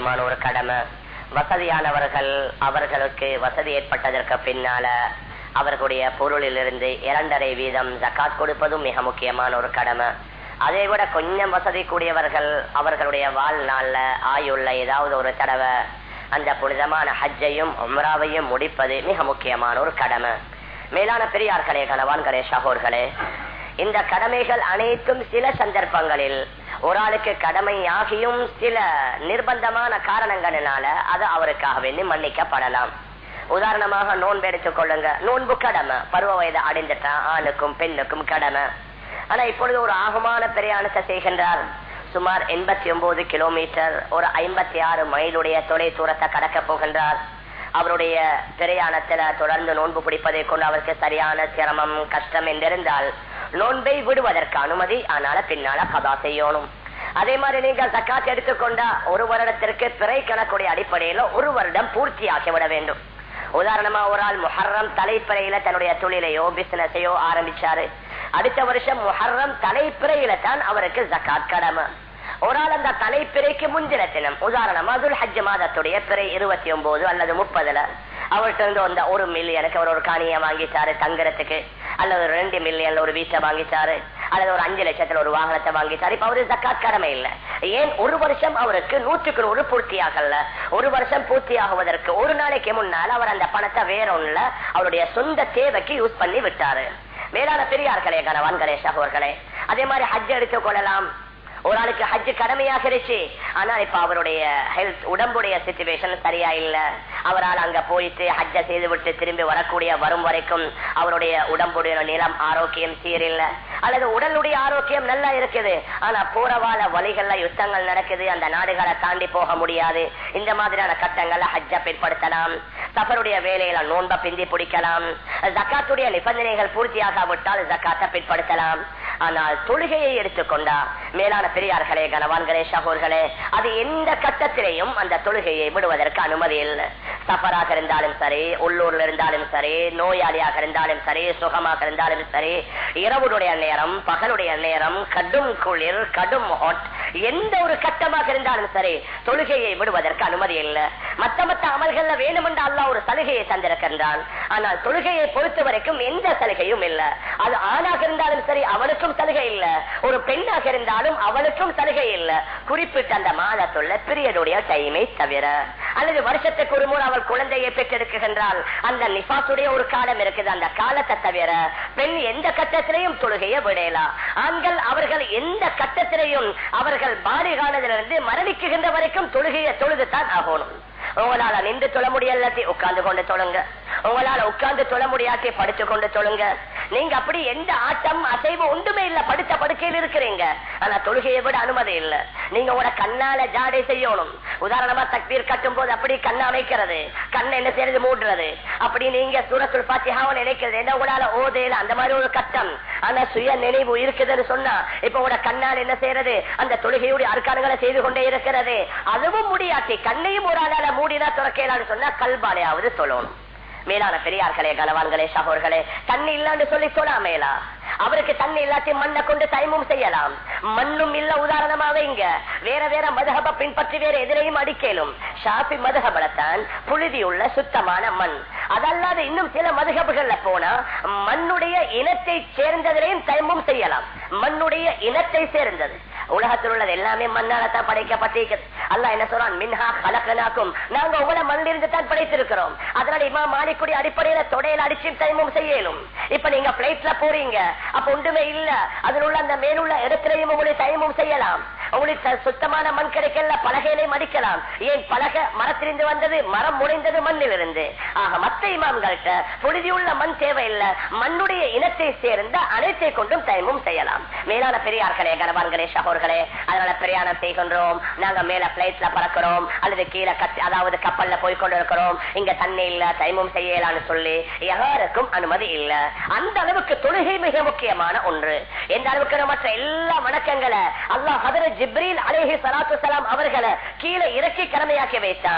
முக்கியமான ஒரு கடமை வசதியானவர்கள் அவர்களுக்கு வசதி ஏற்பட்டதற்கு பின்னால அவர்களுடைய பொருளிலிருந்து இரண்டரை வீதம் ஜக்காத் கொடுப்பதும் மிக முக்கியமான ஒரு கடமை அதை விட கொஞ்சம் வசதி கூடியவர்கள் அவர்களுடைய வாழ்நாள்ல ஆயுள்ள ஏதாவது ஒரு தடவை அந்த புனிதமான ஹஜ்ஜையும் உம்ராவையும் முடிப்பது மிக முக்கியமான ஒரு கடமை மேலான பெரியார்களே கணவான்களே சகோர்களே இந்த கடமைகள் அனைத்தும் சில சந்தர்ப்பங்களில் ஒரு ஆளுக்கு கடமையாகியும் சில நிர்பந்தமான காரணங்களினால அது அவருக்காக வேண்டி மன்னிக்கப்படலாம் உதாரணமாக நோன்பு எடுத்துக் கொள்ளுங்க நோன்பு கடமை பருவ வயது அடைந்துட்டா ஆணுக்கும் பெண்ணுக்கும் கடமை ஆனா இப்பொழுது ஒரு ஆகமான பிரயாணத்தை செய்கின்றார் சுமார் எண்பத்தி ஒன்பது கிலோமீட்டர் ஒரு ஐம்பத்தி ஆறு மைலுடைய தொலை தூரத்தை கடக்க போகின்றார் அவருடைய பிரயாணத்துல தொடர்ந்து நோன்பு பிடிப்பதை கொண்டு அவருக்கு சரியான சிரமம் கஷ்டம் என்றிருந்தால் நோன்பை விடுவதற்கு அனுமதி ஆனால பின்னால கதா செய்யணும் அதே மாதிரி நீங்கள் தக்காத்து எடுத்துக்கொண்டா ஒரு வருடத்திற்கு பிறை கணக்குடைய அடிப்படையில ஒரு வருடம் பூர்த்தியாக்கி விட வேண்டும் உதாரணமா ஒரு ஆள் முஹர்ரம் தலைப்பிறையில தன்னுடைய தொழிலையோ பிசினஸையோ ஆரம்பிச்சாரு அடுத்த வருஷம் முஹர்ரம் தலைப்பிறையில தான் அவருக்கு ஜக்காத் கடமை ஒரு ஆள் அந்த தலைப்பிறைக்கு முந்தின தினம் உதாரணமா அதுல் ஹஜ் மாதத்துடைய பிறை இருபத்தி ஒன்பது அல்லது முப்பதுல அவர்கிட்ட இருந்து அந்த ஒரு மில்லியனுக்கு அவர் ஒரு காணியை வாங்கிட்டாரு தங்குறதுக்கு அல்லது ஒரு ரெண்டு மில்லியன்ல ஒரு வீட்டை வாங்கிட்டாரு அல்லது ஒரு அஞ்சு லட்சத்துல ஒரு வாகனத்தை வாங்கிட்டாரு இப்ப அவரு ஜக்காத் கடமை இல்ல ஏன் ஒரு வருஷம் அவருக்கு நூற்றுக்கு நூறு பூர்த்தியாகல ஒரு வருஷம் பூர்த்தியாகுவதற்கு ஒரு நாளைக்கு முன்னால் அவர் அந்த பணத்தை வேற ஒண்ணுல அவருடைய சொந்த தேவைக்கு யூஸ் பண்ணி விட்டாரு மேலான பெரியார்களே கணவான்களே சகோர்களே அதே மாதிரி ஹஜ் எடுத்துக் கொள்ளலாம் ஒரு ஆளுக்கு ஹஜ் கடமையாக இருச்சு ஆனா இப்ப அவருடைய ஹெல்த் உடம்புடைய சுச்சுவேஷன் சரியா இல்ல அவரால் அங்க போயிட்டு ஹஜ்ஜ செய்து விட்டு திரும்பி வரக்கூடிய வரும் வரைக்கும் அவருடைய உடம்புடைய நிலம் ஆரோக்கியம் சீரில்ல அல்லது உடலுடைய ஆரோக்கியம் நல்லா இருக்குது ஆனா போறவால வழிகள்ல யுத்தங்கள் நடக்குது அந்த நாடுகளை தாண்டி போக முடியாது இந்த மாதிரியான கட்டங்கள்ல ஹஜ்ஜ பிற்படுத்தலாம் சஃபருடைய வேலையில நோன்ப பிந்தி பிடிக்கலாம் ஜக்காத்துடைய நிபந்தனைகள் பூர்த்தியாகாவிட்டால் ஜக்காத்தை பிற்படுத்தலாம் ஆனால் தொழுகையை எடுத்துக்கொண்டா மேலான பெரியார்களே கனவான்களே சகோர்களே அது எந்த கட்டத்திலேயும் அந்த தொழுகையை விடுவதற்கு அனுமதி இல்லை சஃபராக இருந்தாலும் சரி உள்ளூர்ல இருந்தாலும் சரி நோயாளியாக இருந்தாலும் சரி சுகமாக இருந்தாலும் சரி இரவுடைய நேரம் பகலுடைய நேரம் கடும் குளிர் கடும் ஹாட் எந்த ஒரு கட்டமாக இருந்தாலும் சரி தொழுகையை விடுவதற்கு அனுமதி இல்லை மத்த மத்த அமல்கள்ல வேணுமென்று அல்லா ஒரு சலுகையை தந்திருக்கின்றான் ஆனால் தொழுகையை பொறுத்த வரைக்கும் எந்த சலுகையும் இல்லை அது ஆணாக இருந்தாலும் சரி அவனுக்கும் சலுகை இல்ல ஒரு பெண்ணாக இருந்தாலும் அவனுக்கும் சலுகை இல்ல குறிப்பிட்ட அந்த மாதத்துள்ள பிரியனுடைய டைமை தவிர அல்லது வருஷத்துக்கு ஒரு முறை அவள் குழந்தையை பெற்றெடுக்குகின்றால் அந்த நிபாசுடைய ஒரு காலம் இருக்குது அந்த காலத்தை தவிர பெண் எந்த கட்டத்திலையும் தொழுகையை விடலாம் ஆண்கள் அவர்கள் எந்த கட்டத்திலையும் அவர்கள் பாலிகானதிலிருந்து மரணிக்குகின்ற வரைக்கும் தொழுகையை தொழுதுதான் ஆகணும் உங்களால நின்று தொழ முடியலாட்டி உட்கார்ந்து கொண்டு தொழுங்க உங்களால உட்கார்ந்து தொழ முடியாட்டி படுத்து கொண்டு தொழுங்க நீங்க அப்படி எந்த ஆட்டம் அசைவு ஒன்றுமே இல்ல படுத்த படுக்கையில் இருக்கிறீங்க ஆனா தொழுகையை விட அனுமதி இல்ல நீங்க உங்களோட கண்ணால ஜாடை செய்யணும் உதாரணமா தக்பீர் கட்டும் போது அப்படி கண்ணை அமைக்கிறது கண்ணை என்ன செய்யறது மூடுறது அப்படி நீங்க சூரத்துள் பாத்தியாவும் நினைக்கிறது என்ன உங்களால ஓதையில அந்த மாதிரி ஒரு கட்டம் ஆனா சுய நினைவு இருக்குதுன்னு சொன்னா இப்ப உங்களோட கண்ணால் என்ன செய்யறது அந்த தொழுகையுடைய அர்க்கானங்களை செய்து கொண்டே இருக்கிறது அதுவும் முடியாட்டி கண்ணையும் ஒரு ஆளால மூடினா துறக்கலான்னு சொன்னா கல்பாலையாவது சொல்லணும் மேலான பெரியார்களே கனவான்களே சகோர்களே தண்ணி இல்லான்னு சொல்லி சொல்லாமேலா அவருக்கு தண்ணி இல்லாட்டி மண்ணை கொண்டு தைமும் செய்யலாம் மண்ணும் இல்ல உதாரணமாக இங்க வேற வேற மதகப பின்பற்றி வேற எதிரையும் அடிக்கலும் ஷாபி மதகபலத்தான் புழுதி உள்ள சுத்தமான மண் அதல்லாது இன்னும் சில மதுகபுகள்ல போனா மண்ணுடைய இனத்தை சேர்ந்ததிலையும் தைமும் செய்யலாம் மண்ணுடைய இனத்தை சேர்ந்தது உலகத்தில் உள்ளது எல்லாமே மண்ணால தான் படைக்கப்பட்டிருக்கிறது அல்ல என்ன சொல்றான் மின்ஹா கலக்கனாக்கும் நாங்க உங்களை மண்ணிலிருந்து தான் படைத்திருக்கிறோம் அதனால இமா மாலிக்குடி அடிப்படையில தொடையில அடிச்சு தைமும் செய்யலும் இப்ப நீங்க பிளைட்ல போறீங்க அப்ப ஒன்றுமே இல்ல அதில் உள்ள அந்த மேலுள்ள இடத்திலையும் உங்களை தைமும் செய்யலாம் உங்களுக்கு சுத்தமான மண் கிடைக்கல பலகையிலே மடிக்கலாம் ஏன் பலகை மரத்திலிருந்து வந்தது மரம் முளைந்தது மண்ணில் இருந்து ஆக மத்த இமாம்கள்ட்ட புழுதியுள்ள மண் தேவையில்லை மண்ணுடைய இனத்தை சேர்ந்த அனைத்தை கொண்டும் தைமும் செய்யலாம் மேலான பெரியார்களே கனவான்களே சகோர்களே அதனால பிரயாணம் செய்கின்றோம் நாங்க மேல பிளைட்ல பறக்கிறோம் அல்லது கீழே கத்தி அதாவது கப்பல்ல போய் கொண்டிருக்கிறோம் இங்க தண்ணி இல்ல தைமும் செய்யலாம்னு சொல்லி யாருக்கும் அனுமதி இல்ல அந்த அளவுக்கு தொழுகை மிக முக்கியமான ஒன்று எந்த அளவுக்கு மற்ற எல்லா வணக்கங்களை அல்லாஹ் ஹதரத் ஜிப்ரீல் அலேஹி சலாத்து சலாம் அவர்களை கீழே இறக்கி கடமையாக்கி வைத்தான்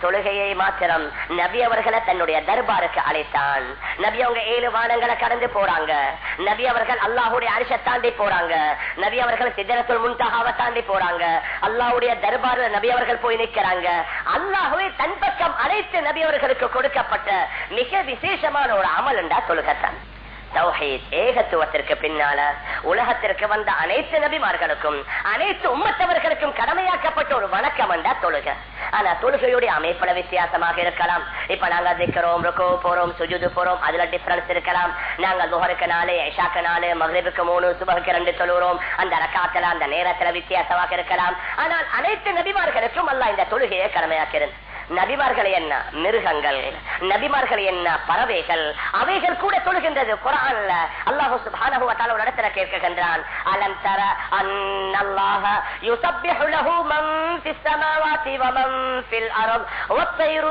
தொழுகையை மாத்திரம் நபி அவர்களை தன்னுடைய தர்பாருக்கு அழைத்தான் நபி அவங்க ஏழு வானங்களை கடந்து போறாங்க நபி அவர்கள் அல்லாஹுடைய அரிச தாண்டி போறாங்க நபி அவர்கள் சிதறத்துள் முன்தகாவை தாண்டி போறாங்க அல்லாஹுடைய தர்பார் நபி அவர்கள் போய் நிற்கிறாங்க அல்லாஹுவே தன் பக்கம் அழைத்து நபி அவர்களுக்கு கொடுக்கப்பட்ட மிக விசேஷமான ஒரு அமல் என்றா தொழுகத்தான் தௌஹீத் ஏகத்துவத்திற்கு பின்னால உலகத்திற்கு வந்த அனைத்து நபிமார்களுக்கும் அனைத்து உம்மத்தவர்களுக்கும் கடமையாக்கப்பட்ட ஒரு வணக்கம் என்றா தொழுக ஆனா தொழுகையுடைய அமைப்புல வித்தியாசமாக இருக்கலாம் இப்ப நாங்க திக்கிறோம் ருக்கோ போறோம் சுஜுது போறோம் அதுல டிஃபரன்ஸ் இருக்கலாம் நாங்க துஹருக்கு நாலு ஐஷாக்கு நாலு மகிழ்வுக்கு மூணு சுபகுக்கு ரெண்டு தொழுகிறோம் அந்த ரக்காத்துல அந்த நேரத்துல வித்தியாசமாக இருக்கலாம் ஆனால் அனைத்து நபிமார்களுக்கும் அல்ல இந்த தொழுகையை கடமையாக்கிறது நபிமார்கள் என்ன மிருகங்கள் நபிமார்கள் என்ன பறவைகள் அவைகள் கூட தொழுகின்றது குரான்ல அல்லாஹு சுப்ஹானஹு வ தஆலா ஒரு இடத்துல கேட்கின்றான் அலம் தர அன்னல்லாஹ யுஸப்பிஹு லஹு மன் ஃபிஸ் ஸமாவாதி வ மன் ஃபில் அர்த் வத்-தைரு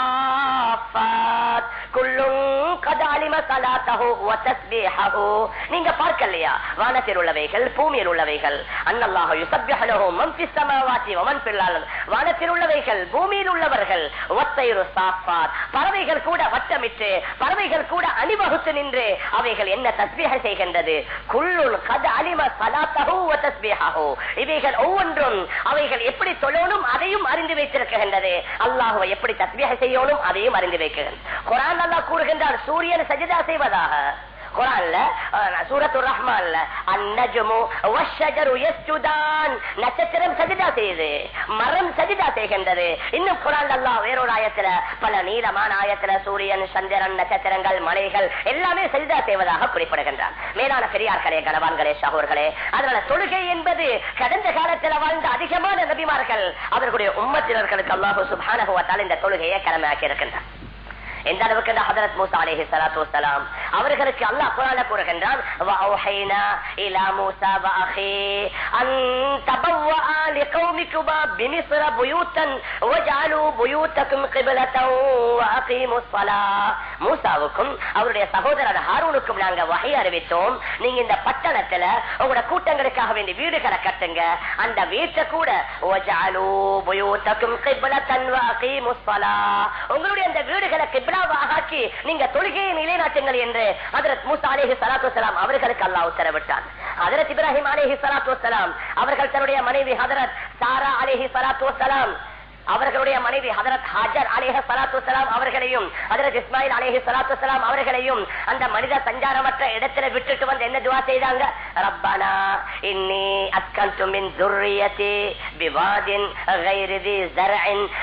ஸாஃபாத் குல்லுன் கத் அலிம ஸலாத்தஹு வ தஸ்பீஹஹு நீங்க பார்க்கலையா வானத்தில் உள்ளவைகள் பூமியில் உள்ளவைகள் அன்னல்லாஹ யுஸப்பிஹு லஹு மன் ஃபிஸ் ஸமாவாதி வ மன் ஃபில் அர்த் வானத்தில் உள்ளவைகள் பூமியில் உள்ளவர்கள் ஒத்தைரு சாப்பார் பறவைகள் கூட வட்டமிட்டு பறவைகள் கூட அணிவகுத்து நின்று அவைகள் என்ன தஸ்பீக செய்கின்றது குள்ளுள் கத அலிம சலாத்தஹு வ தஸ்பீஹஹு இவைகள் ஒவ்வொன்றும் அவைகள் எப்படி தொழணும் அதையும் அறிந்து வைத்திருக்கின்றது அல்லாஹுவை எப்படி தஸ்பீக செய்யணும் அதையும் அறிந்து வைக்கின்றது குரான் அல்லாஹ் கூறுகின்றார் சூரியன் சஜிதா செய்வதாக குரான்ல சூரத்து ரஹ்மான்ல அந்நஜமு வஷஜரு யஸ்ஜுதான் நட்சத்திரம் சஜிதா செய்யுது மரம் சஜிதா செய்கின்றது இன்னும் குரான் அல்லாஹ் வேறொரு ஆயத்துல பல நீளமான ஆயத்துல சூரியன் சந்திரன் நட்சத்திரங்கள் மலைகள் எல்லாமே சஜிதா செய்வதாக குறிப்பிடுகின்றான் மேலான பெரியார்களே கணவான்களே சகோர்களே அதனால தொழுகை என்பது கடந்த காலத்துல வாழ்ந்த அதிகமான நபிமார்கள் அவர்களுடைய உம்மத்தினர்களுக்கு அல்லாஹு சுபானகுவத்தால் இந்த தொழுகையை கடமையாக்கி இருக்கின்றார் எந்த அளவுக்கு இந்த ஹதரத் மூசா அலைஹி ஸலாத்து வஸலாம் அவர்களுக்கு அல்லாஹ் குர்ஆன்ல கூறுகின்றான் வஅஹைனா இலா மூசா வஅஹி அன் தபவ்வா லிகௌமிக்குமா பிமிஸ்ர புயூத்தன் வஜஅலு புயூத்தக்கும் கிப்லத்தன் வஅகீமுஸ் ஸலாஹ் மூசாவுக்கும் அவருடைய சகோதரர் ஹாரூனுக்கும் நாங்க வகை அறிவித்தோம் நீங்க இந்த பட்டணத்துல உங்களோட கூட்டங்களுக்காக வேண்டி வீடுகளை கட்டுங்க அந்த வீட்டை கூட வஜஅலு புயூத்தக்கும் கிப்லத்தன் வஅகீமுஸ் ஸலாஹ் உங்களுடைய அந்த வீடுகளை கிப்லாவாக ஆக்கி நீங்க தொழுகையை நிலைநாட்டுங்கள் என்று ஹதரத் மூசா அலேஹி சலாத்து வலாம் அவர்களுக்கு அல்லாஹ் உத்தரவிட்டான் ஹதரத் இப்ராஹிம் அலேஹி சலாத்து வலாம் அவர்கள் தன்னுடைய மனைவி ஹதரத் சாரா அலேஹி சலாத்து வலாம் அவர்களுடைய மனைவி ஹதரத் ஹாஜர் அலேஹ சலாத்து வலாம் அவர்களையும் ஹதரத் இஸ்மாயில் அலேஹி சலாத்து வலாம் அவர்களையும் அந்த மனித சஞ்சாரமற்ற இடத்துல விட்டுட்டு வந்து என்ன துவா செய்தாங்க ரப்பானா இன்னி அஸ்கந்து மின் துர்ரியதி பிவாதின் غير ذي زرع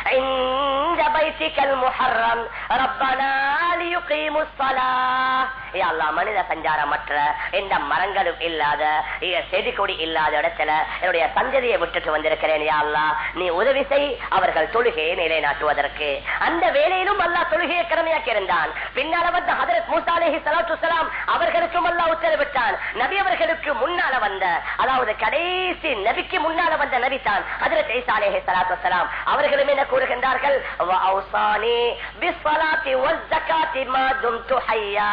عند بيتك المحرم ربنا ليقيموا الصلاة يا الله மனித சஞ்சாரமற்ற எந்த மரங்களும் இல்லாத செடி கொடி இல்லாத இடத்துல என்னுடைய சந்ததியை விட்டுட்டு வந்திருக்கிறேன் யா அல்லாஹ் நீ உதவி செய் அவர்கள் தொழுகையை நிலைநாட்டுவதற்கு அந்த வேலையிலும் அல்லாஹ் தொழுகையை கடமையாக்கி இருந்தான் பின்னால வந்த ஹதரத் மூசா அலைஹி ஸலாத்து வஸலாம் அவர்களுக்கும் அல்லாஹ் உத்தரவிட்டான் நபி அவர்களுக்கு முன்னால வந்த அதாவது கடைசி நபிக்கு முன்னால வந்த நபி தான் ஹதரத் ஈசா அலைஹி ஸலாத்து வஸலாம் அவர்களும் என்ன கூறுகின்றார்கள் வஅௌசானி பிஸ்ஸலாத்தி வஸ்ஸகாத்தி மா தும்து ஹய்யா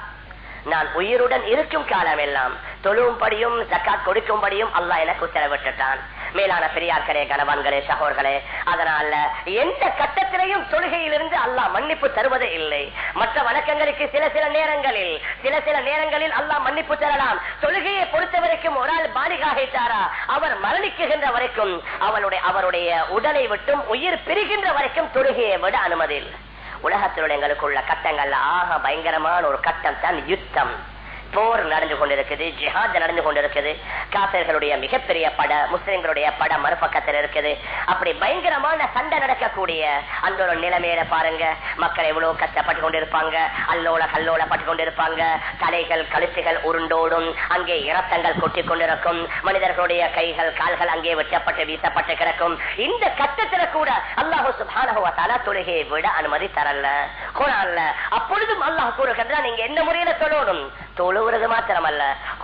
நான் உயிருடன் இருக்கும் காலம் எல்லாம் தொழும்படியும் ஜக்காத் கொடுக்கும்படியும் அல்லாஹ் எனக்கு உத்தரவிட்டுட்டான் மேலான பெரியார்களே கணவான்களே சகோர்களே அதனால எந்த கட்டத்திலையும் தொழுகையிலிருந்து அல்லாஹ் மன்னிப்பு தருவது இல்லை மற்ற வழக்கங்களுக்கு சில சில நேரங்களில் சில சில நேரங்களில் அல்லாஹ் மன்னிப்பு தரலாம் தொழுகையை பொறுத்த வரைக்கும் ஒரு ஆள் பாலிகாகிட்டாரா அவர் மரணிக்குகின்ற வரைக்கும் அவனுடைய அவருடைய உடலை விட்டும் உயிர் பிரிகின்ற வரைக்கும் தொழுகையை விட அனுமதி இல்லை உலகத்தினுடைய எங்களுக்குள்ள கட்டங்கள்ல ஆக பயங்கரமான ஒரு கட்டம் தான் யுத்தம் போர் நடந்து கொண்டிருக்குது ஜிஹாத் நடந்து கொண்டிருக்குது காசர்களுடைய மிகப்பெரிய பட முஸ்லிம்களுடைய பட மறுபக்கத்தில் இருக்குது அப்படி பயங்கரமான சண்டை நடக்கக்கூடிய அந்த ஒரு நிலைமையில பாருங்க மக்கள் எவ்வளவு கஷ்டப்பட்டு கொண்டிருப்பாங்க அல்லோல கல்லோல பட்டு கொண்டிருப்பாங்க தலைகள் கழுத்துகள் உருண்டோடும் அங்கே இரத்தங்கள் கொட்டி கொண்டிருக்கும் மனிதர்களுடைய கைகள் கால்கள் அங்கே வெட்டப்பட்டு வீசப்பட்டு கிடக்கும் இந்த கட்டத்துல கூட அல்லாஹு சுபானஹுவத்தால தொழுகையை விட அனுமதி தரல குரான்ல அப்பொழுதும் அல்லாஹ் கூறுகின்றான் நீங்க என்ன முறையில தொழணும் தொழுகிறது மாத்திரமல்ல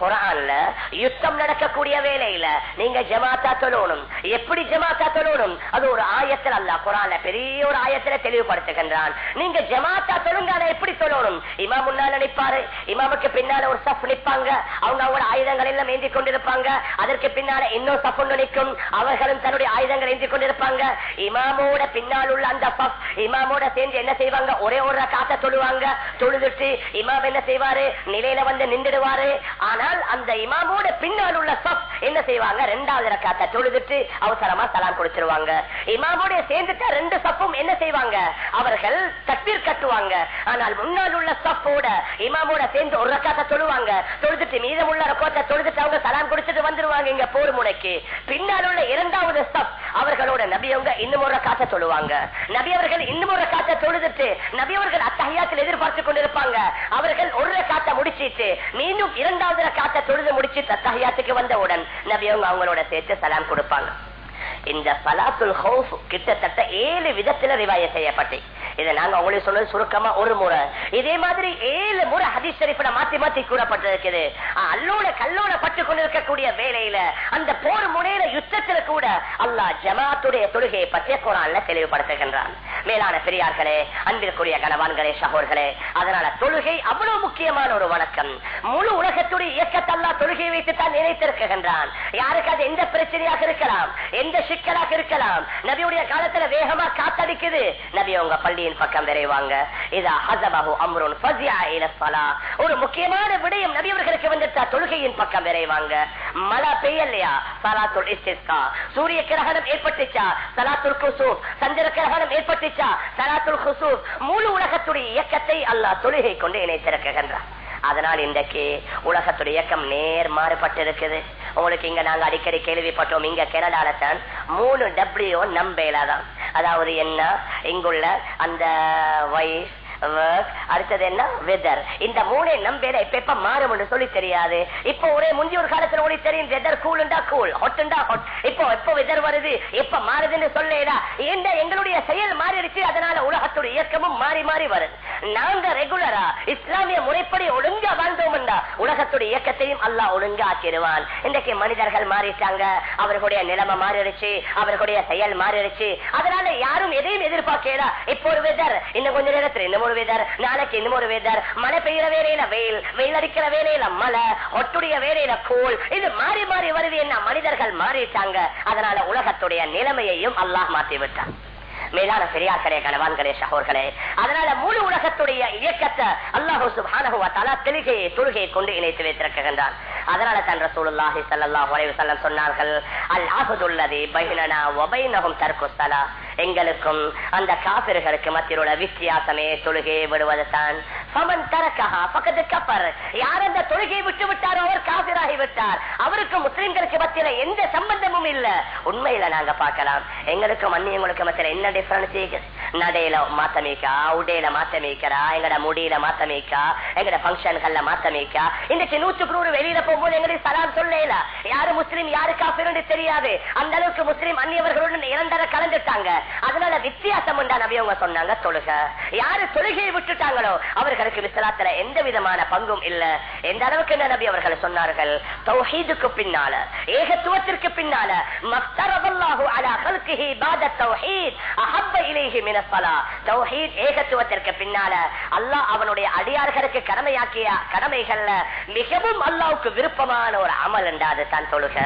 குரான்ல யுத்தம் நடக்கக்கூடிய வேலையில நீங்க ஜமாத்தா தொழணும் எப்படி ஜமாத்தா தொழணும் அது ஒரு ஆயத்தில் அல்ல குரான்ல பெரிய ஒரு ஆயத்துல தெளிவுபடுத்துகின்றான் நீங்க ஜமாத்தா தொழுங்க அதை எப்படி தொழணும் இமா முன்னால நிப்பாரு இமாமுக்கு பின்னால ஒரு சப் நிப்பாங்க அவங்க அவங்களோட ஆயுதங்கள் எல்லாம் ஏந்தி கொண்டிருப்பாங்க அதற்கு பின்னால இன்னொரு சப் ஒன்று நிற்கும் அவர்களும் தன்னுடைய ஆயுதங்கள் ஏந்தி கொண்டிருப்பாங்க இமாமோட பின்னால் உள்ள அந்த சப் இமாமோட சேர்ந்து என்ன செய்வாங்க ஒரே ஒரு காத்த தொழுவாங்க தொழுதுட்டு இமாம் என்ன செய்வாரு நிலையில வந்து நின்றுடுவாரு ஆனால் அந்த இமாமோட பின்னால் உள்ள சப் என்ன செய்வாங்க ரெண்டாவது ரக்காத்த தொழுதுட்டு அவசரமா சலாம் கொடுத்துருவாங்க இமாமோட சேர்ந்துட்டா ரெண்டு சப்பும் என்ன செய்வாங்க அவர்கள் தப்பீர் கட்டுவாங்க ஆனால் முன்னால் உள்ள சப்போட இமாமோட சேர்ந்து ஒரு ரக்காத்த தொழுவாங்க தொழுதுட்டு மீதம் உள்ள ரக்கோத்தை தொழுதுட்டு அவங்க சலாம் கொடுத்துட்டு வந்துருவாங்க இங்க போர் முனைக்கு பின்னால் உள்ள இரண்டாவது சப் அவர்களோட நபியவங்க இன்னும் ஒரு காத்த தொழுவாங்க நபி அவர்கள் இன்னும் ஒரு காத்த தொழுதுட்டு நபி அவர்கள் அத்தகையாத்தில் எதிர்பார்த்து கொண்டிருப்பாங்க அவர்கள் ஒரு காத்த முடிச்சிட்டு மீண்டும் இரண்டாவது காத்த தொழுது முடிச்சு தத்தகையாத்துக்கு வந்தவுடன் நபி அவங்க அவங்களோட சேர்த்து சலாம் கொடுப்பாங்க இந்த சலாத்துல் ஹவுஃப் கிட்டத்தட்ட ஏழு விதத்துல ரிவாய செய்யப்பட்டு இதை நாங்க உங்களுக்கு சொன்னது சுருக்கமா ஒரு முறை இதே மாதிரி ஏழு முறை ஹதீஸ் ஷரீஃப்ல மாத்தி மாத்தி கூறப்பட்டிருக்குது அல்லோட கல்லோட பட்டு கொண்டிருக்கக்கூடிய வேலையில அந்த போர் முனையில யுத்தத்துல கூட அல்லாஹ் ஜமாத்துடைய தொழுகையை பற்றிய குரான்ல தெளிவுபடுத்துகின்றான் மேலான பெரியார்களே அன்பிற்குரிய கணவான்களே சகோர்களே அதனால தொழுகை அவ்வளவு முக்கியமான ஒரு வணக்கம் முழு உலகத்துடைய இயக்கத்தல்லா தொழுகையை வைத்து தான் நினைத்திருக்கின்றான் யாருக்கு அது எந்த பிரச்சனையாக இருக்கலாம் எந்த சிக்கலாக இருக்கலாம் நபியுடைய காலத்துல வேகமா காத்தடிக்குது நபி உங்க பள்ளியின் பக்கம் விரைவாங்க இதா ஹசபஹு அம்ருன் ஃபஸியா இல ஸலா ஒரு முக்கியமான விடயம் நபி அவர்களுக்கு வந்துட்டா தொழுகையின் பக்கம் விரைவாங்க மழை பெய்யலையா சலாத்துல் இஸ்திஸ்கா சூரிய கிரகணம் ஏற்பட்டுச்சா சலாத்துல் குசூப் சந்திர கிரகணம் ஏற்பட்டுச்சா சலாத்துல் குசூப் முழு உலகத்துடைய இயக்கத்தை அல்லாஹ் தொழுகை கொண்டு இணைத்திருக்கின்றார் அதனால் இன்றைக்கு உலகத்துடைய இயக்கம் நேர் மாறுபட்டிருக்குது உங்களுக்கு இங்க நாங்க அடிக்கடி கேள்விப்பட்டோம் இங்க கனடால தான் மூணு டபிள்யூ நம்பேலா தான் அதாவது என்ன இங்குள்ள அந்த வயசு அடுத்தது என்ன வெதர் இந்த மூணே நம்பேல இப்ப எப்ப மாறும் என்று சொல்லி தெரியாது இப்போ ஒரே முந்தி ஒரு காலத்துல ஒளி தெரியும் வெதர் கூல்ண்டா கூல் ஹொட்டுண்டா ஹொட் இப்போ எப்போ வெதர் வருது எப்ப மாறுதுன்னு சொல்லேடா ஏண்டா எங்களுடைய செயல் மாறிடுச்சு அதனால உலகத்துடைய இயக்கமும் மாறி மாறி வருது நாங்க ரெகுலரா இஸ்லாமிய முறைப்படி ஒழுங்கா வாழ்ந்தோம்டா உலகத்துடைய இயக்கத்தையும் அல்லாஹ் ஒழுங்கா ஆக்கிடுவான் இன்றைக்கு மனிதர்கள் மாறிட்டாங்க அவர்களுடைய நிலைமை மாறிடுச்சு அவர்களுடைய செயல் மாறிடுச்சு அதனால யாரும் எதையும் எதிர்பார்க்கல இப்போ ஒரு வெதர் இன்னும் கொஞ்ச நேரத்துல இன்னும் ஒரு வெதர் நாளைக்கு இன்னும் ஒரு வெதர் மழை பெய்யற வேலையில வெயில் வெயில் அடிக்கிற வேலையில மழை ஒட்டுடைய வேலையில கோல் இது மாறி மாறி வருது என்ன மனிதர்கள் மாறிட்டாங்க அதனால உலகத்துடைய நிலைமையையும் அல்லாஹ் மாத்தி விட்டான் மேலான பெரியார்களே கணவான்களே சகோர்களே அதனால முழு உலகத்துடைய இயக்கத்தை அல்லாஹூ சுப்ஹானஹு வ தஆலா தெளிகையை தொழுகையை கொண்டு இணைத்து வைத்திருக்கின்றான் அதனால தான் ரசூலுல்லாஹி ஸல்லல்லாஹு அலைஹி வஸல்லம் சொன்னார்கள் அல் அஹதுல்லதி பைனனா வ பைனஹும் தர்க்கு ஸலா எங்களுக்கும் அந்த காபிர்களுக்கு மத்தியில் உள்ள வித்தியாசமே தொழுகையை விடுவது தான் ஃபமன் தரக்கஹா ஃபகத் கஃபர் யார் அந்த தொழுகையை விட்டு விட்டாரோ அவர் காபிராகி விட்டார் அவருக்கு முஸ்லிம்களுக்கு மத்தியில எந்த சம்பந்தமும் இல்ல உண்மையில நாங்க பார்க்கலாம் எங்களுக்கும் அந்நியங்களுக்கு மத்தியில என்ன டிஃபரன்ஸ் நடையில மாத்தமிக்கா உடையில மாத்தமிக்கிறா எங்கட முடியில மாத்தமிக்கா எங்கட பங்கன்கள்ல மாத்தமிக்கா இன்னைக்கு நூற்றுக்கு நூறு வெளியில போகும்போது எங்களுக்கு சலாம் சொல்லல யாரு முஸ்லீம் யாரு காபிர் தெரியாது அந்த அளவுக்கு முஸ்லீம் அந்நியவர்களுடன் இரண்டரை கலந்துட்டாங்க அதனால வித்தியாசம் உண்டா நபி அவங்க சொன்னாங்க தொழுக யாரு தொழுகையை விட்டுட்டாங்களோ அவர்களுக்கு விசலாத்துல எந்த விதமான பங்கும் இல்ல எந்த அளவுக்கு என்ன நபி அவர்கள் சொன்னார்கள் தௌஹீதுக்கு பின்னால ஏகத்துவத்திற்கு பின்னால மஃப்தரபல்லாஹு அலா ஹல்கிஹி பாத தௌஹீத் அஹப்ப இலைஹி மின ஸலா தௌஹீத் ஏகத்துவத்திற்கு பின்னால அல்லாஹ் அவனுடைய அடியார்களுக்கு கடமையாக்கிய கடமைகள்ல மிகவும் அல்லாஹ்வுக்கு விருப்பமான ஒரு அமல் என்றாது தான் தொழுக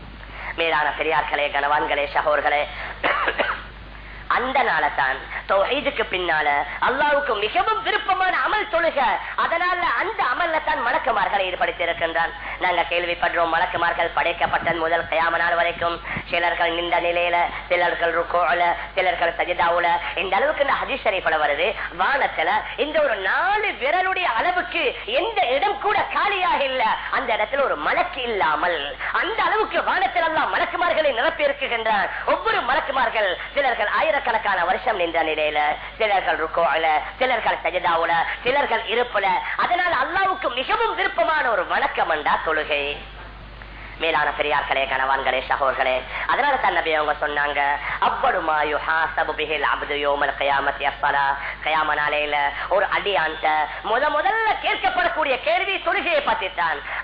மேலான பெரியார்களே கனவான்களே சகோர்களே அந்த நாளத்தான் தௌஹீதுக்கு பின்னால அல்லாவுக்கு மிகவும் விருப்பமான அமல் தொழுக அதனால அந்த அமல்ல தான் மலக்குமார்களை ஈடுபடுத்தி இருக்கின்றான் நாங்க கேள்விப்படுறோம் மலக்குமார்கள் படைக்கப்பட்டது முதல் கயாம நாள் வரைக்கும் சிலர்கள் நின்ற நிலையில சிலர்கள் ருக்கோல சிலர்கள் சஜிதாவுல இந்த அளவுக்கு இந்த ஹதீஸ் ஷரீஃப்ல வருது வானத்துல இந்த ஒரு நாலு விரலுடைய அளவுக்கு எந்த இடம் கூட காலியாக இல்ல அந்த இடத்துல ஒரு மலக்கு இல்லாமல் அந்த அளவுக்கு வானத்தில் எல்லாம் மலக்குமார்களை நிரப்பி இருக்குகின்றான் ஒவ்வொரு மலக்குமார்கள் சிலர்கள் ஆயிரக்கணக்கான வருஷம் நின்ற நிலையில சிலர்கள் ருக்கோல சிலர்கள் சஜிதாவுல சிலர்கள் இருப்புல அதனால் அல்லாவுக்கு மிகவும் விருப்பமான ஒரு வணக்கம் என்றா தொழுகை மேலான பெரியார்களே கணவான்களே சகோர்களே அதனால தான் நபி அவங்க சொன்னாங்க அவ்வடுமாயு ஹாசபு பிஹில் அப்து யோமல் கயாமத் யஸ்ஸலா கயாம நாளையில ஒரு அடியான்ட்ட முத முதல்ல கேட்கப்படக்கூடிய கேள்வி தொழுகையை பத்தி தான்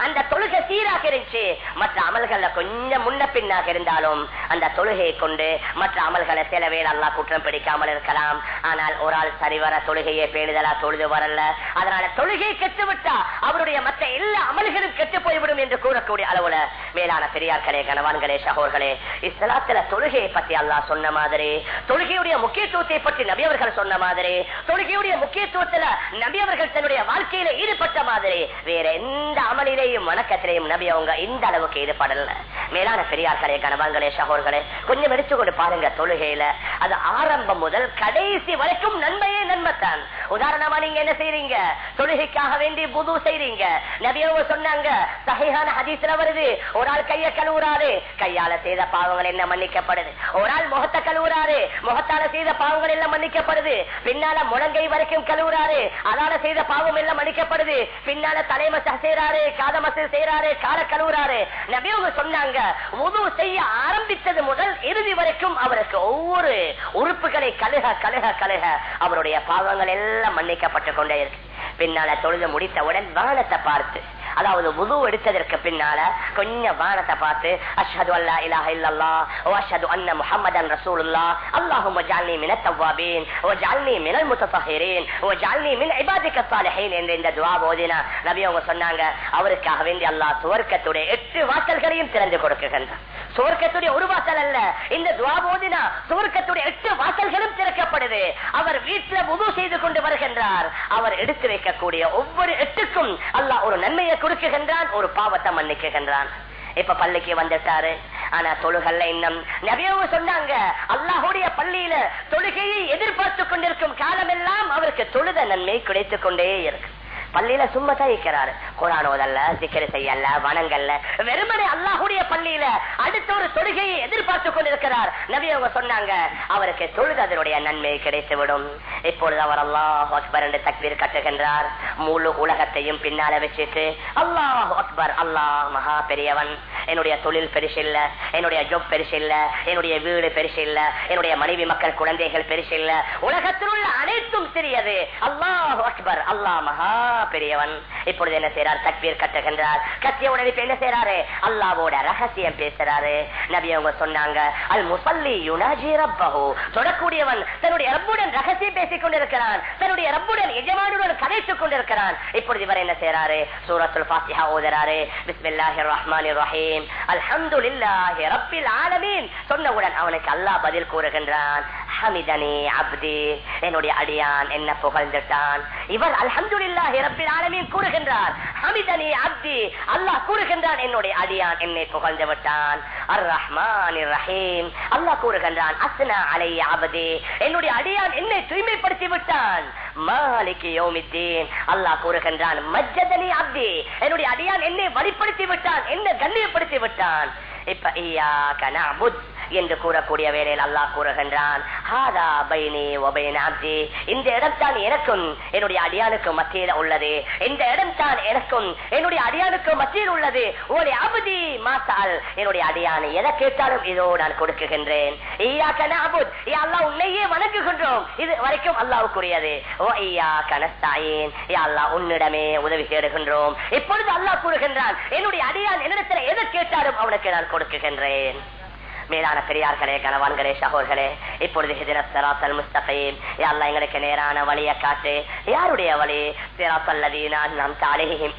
அந்த தொழுகை சீராக இருந்துச்சு மற்ற அமல்கள்ல கொஞ்சம் முன்ன பின்னாக இருந்தாலும் அந்த தொழுகையை கொண்டு மற்ற அமல்களை சில வேலை அல்லா குற்றம் பிடிக்காமல் இருக்கலாம் ஆனால் ஒரு ஆள் சரிவர தொழுகையை பேணுதலா தொழுது வரல அதனால தொழுகை கெட்டு விட்டா அவருடைய மற்ற எல்லா அமல்களும் கெட்டு போய்விடும் என்று கூறக்கூடிய அளவுல மேலான பெரியார்களே கணவான்களே சகோர்களே இஸ்லாத்துல தொழுகையை பத்தி அல்லாஹ் சொன்ன மாதிரி தொழுகையுடைய முக்கியத்துவத்தை பற்றி நபி அவர்கள் சொன்ன மாதிரி தொழுகையுடைய முக்கியத்துவத்துல நபி அவர்கள் தன்னுடைய வாழ்க்கையில ஈடுபட்ட மாதிரி வேற எந்த அமலிலேயும் வணக்கத்திலேயும் நபி அவங்க இந்த அளவுக்கு ஈடுபடல மேலான பெரியார்களே கணவான்களே சகோர்களே கொஞ்சம் எடுத்துக்கொண்டு பாருங்க தொழுகையில அது ஆரம்பம் முதல் கடைசி வரைக்கும் நன்மையே நன்மைத்தான் உதாரணமா நீங்க என்ன செய்றீங்க தொழுகைக்காக வேண்டி புது செய்றீங்க நபியவங்க சொன்னாங்க சகையான ஹதீஸ்ல வருது ஒரு ஆள் கைய கழுவுறாரு கையால செய்த பாவங்கள் என்ன மன்னிக்கப்படுது ஒரு ஆள் முகத்தை கழுவுறாரு முகத்தால செய்த பாவங்கள் எல்லாம் மன்னிக்கப்படுது பின்னால முழங்கை வரைக்கும் கழுவுறாரு அதால செய்த பாவம் எல்லாம் மன்னிக்கப்படுது பின்னால தலைமச செய்யறாரு காதமச செய்யறாரு கால கழுவுறாரு நபியவங்க சொன்னாங்க உது செய்ய ஆரம்பித்தது முதல் இறுதி வரைக்கும் அவருக்கு ஒவ்வொரு உறுப்புகளை கழுக கழுக கழுக அவருடைய பாவங்கள் எல்லாம் மன்னிக்கப்பட்டு கொண்டே இருக்கு பின்னால தொழுது முடித்தவுடன் வானத்தை பார்த்து அதாவது உது எடுத்ததற்கு பின்னால கொஞ்சம் வானத்தை பார்த்து அஷ்ஹது அல்லா இலாஹ இல்லல்லாஹ் வ அஷ்ஹது அன்ன முஹம்மதன் ரசூலுல்லாஹ் அல்லாஹும்ம ஜஅல்னி மினத் தவ்வாபீன் வ ஜஅல்னி மினல் முத்தஹஹிரீன் வ ஜஅல்னி மின் இபாதிக ஸாலிஹீன் என்ற இந்த துஆ ஓதினா நபி அவங்க சொன்னாங்க அவருக்காக வேண்டி அல்லாஹ் சுவர்க்கத்துடைய எட்டு வாசல்களையும் திறந்து கொடுக்குகின்றான் சுவர்க்கத்துடைய ஒரு வாசல் அல்ல இந்த துவா போதினா சுவர்க்கத்துடைய எட்டு வாசல்களும் திறக்கப்படுது அவர் வீட்டுல முது செய்து கொண்டு வருகின்றார் அவர் எடுத்து வைக்கக்கூடிய ஒவ்வொரு எட்டுக்கும் அல்லாஹ் ஒரு நன்மையை கொடுக்குகின்றான் ஒரு பாவத்தை மன்னிக்குகின்றான் இப்ப பள்ளிக்கு வந்துட்டாரு ஆனா தொழுகல்ல இன்னும் நிறையவும் சொன்னாங்க அல்லாஹுடைய பள்ளியில தொழுகையை எதிர்பார்த்து கொண்டிருக்கும் காலமெல்லாம் அவருக்கு தொழுத நன்மை கிடைத்துக் கொண்டே இருக்கு பள்ளியில சும்மா தான் இருக்கிறாரு குரான் ஓதல்ல சிக்கரி செய்யல வனங்கள்ல வெறுமனே அல்லாஹுடைய பள்ளியில அடுத்த ஒரு தொழுகையை எதிர்பார்த்து கொண்டிருக்கிறார் நபி அவங்க சொன்னாங்க அவருக்கு தொழுததனுடைய நன்மை கிடைத்து விடும் இப்பொழுது அவர் அல்லாஹ் அக்பர் என்று தக்பீர் கட்டுகின்றார் முழு உலகத்தையும் பின்னால வச்சுட்டு அல்லாஹ் அக்பர் அல்லாஹ் மகா பெரியவன் என்னுடைய தொழில் பெருசு இல்ல என்னுடைய ஜொப் பெருசு இல்ல என்னுடைய வீடு பெருசு இல்ல என்னுடைய மனைவி மக்கள் குழந்தைகள் பெருசு இல்ல உலகத்தில் உள்ள அனைத்தும் சிறியது அல்லாஹ் அக்பர் அல்லாஹ் மகா பெரியவன் இப்பொழுது என்ன செய்யறார் தக்பீர் கட்டுகின்றார் கத்திய உடனே இப்ப என்ன செய்யறாரு அல்லாவோட ரகசியம் பேசுறாரு நபி அவங்க சொன்னாங்க அல் முசல்லி யுனாஜி ரப்பஹு தொடக்கூடியவன் தன்னுடைய ரப்புடன் ரகசியம் பேசிக் கொண்டிருக்கிறான் தன்னுடைய ரப்புடன் எஜமானுடன் கதைத்துக் கொண்டிருக்கிறான் இப்பொழுது இவர் என்ன செய்யறாரு சூரத்துல் ஃபாத்திஹா ஓதுறாரு பிஸ்மில்லாஹிர் ரஹ்மானிர் ரஹீம் அல்ஹம்துலில்லாஹி ரப்பில் ஆலமீன் சொன்னவுடன் அவனுக்கு அல்லாஹ் பதில் கூறுகின்றான் ஹமிதனி அப்தி என்னுடைய அடியான் என்ன புகழ்ந்துட்டான் இவர் அல்ஹம்துலில்லாஹி ரப்பில் ஆலமீன் கூறுகின்றார் ஹமிதனி அப்தி அல்லாஹ் கூறுகின்றான் என்னுடைய அடியான் என்னை புகழ்ந்து விட்டான் அர் ரஹ்மான் ரஹீம் அல்லாஹ் கூறுகின்றான் அஸ்னா அலைய அபதி என்னுடைய அடியான் என்னை தூய்மைப்படுத்தி விட்டான் மாலிக்கு யோமித்தீன் அல்லாஹ் கூறுகின்றான் மஜ்ஜதனி அப்தி என்னுடைய அடியான் என்னை வழிப்படுத்தி விட்டான் என்னை கண்ணியப்படுத்தி விட்டான் இப்ப ஐயா கனாபுத் என்று கூறக்கூடிய வேளையில் அல்லாஹ் கூறுகின்றான் ஹாதா பைனி ஒபைன் அப்தி இந்த இடம் தான் எனக்கும் என்னுடைய அடியானுக்கு மத்தியில் உள்ளது இந்த இடம் தான் எனக்கும் என்னுடைய அடியானுக்கு மத்தியில் உள்ளது ஒரு அபதி மாத்தால் என்னுடைய அடியானை எதை கேட்டாலும் இதோ நான் கொடுக்குகின்றேன் ஐயா கனாபுத் யா அல்லாஹ் உன்னையே வணங்குகின்றோம் இது வரைக்கும் அல்லாவுக்குரியது ஓ ஐயா கனஸ்தாயின் யா அல்லாஹ் உன்னிடமே உதவி தேடுகின்றோம் இப்பொழுது அல்லாஹ் கூறுகின்றான் என்னுடைய அடியான் என்னிடத்தில் எதை கேட்டாலும் அவனுக்கு நான் கொடுக்குகின்றேன் மேலான பெரியார்களே கனவான்களே சகோர்களே இப்பொழுது ஹிஜரத் முஸ்தகீம் யாரெல்லாம் எங்களுக்கு நேரான வழியை காட்டு யாருடைய வழி சிராசல்லதீனா நாம் தாலேஹிம்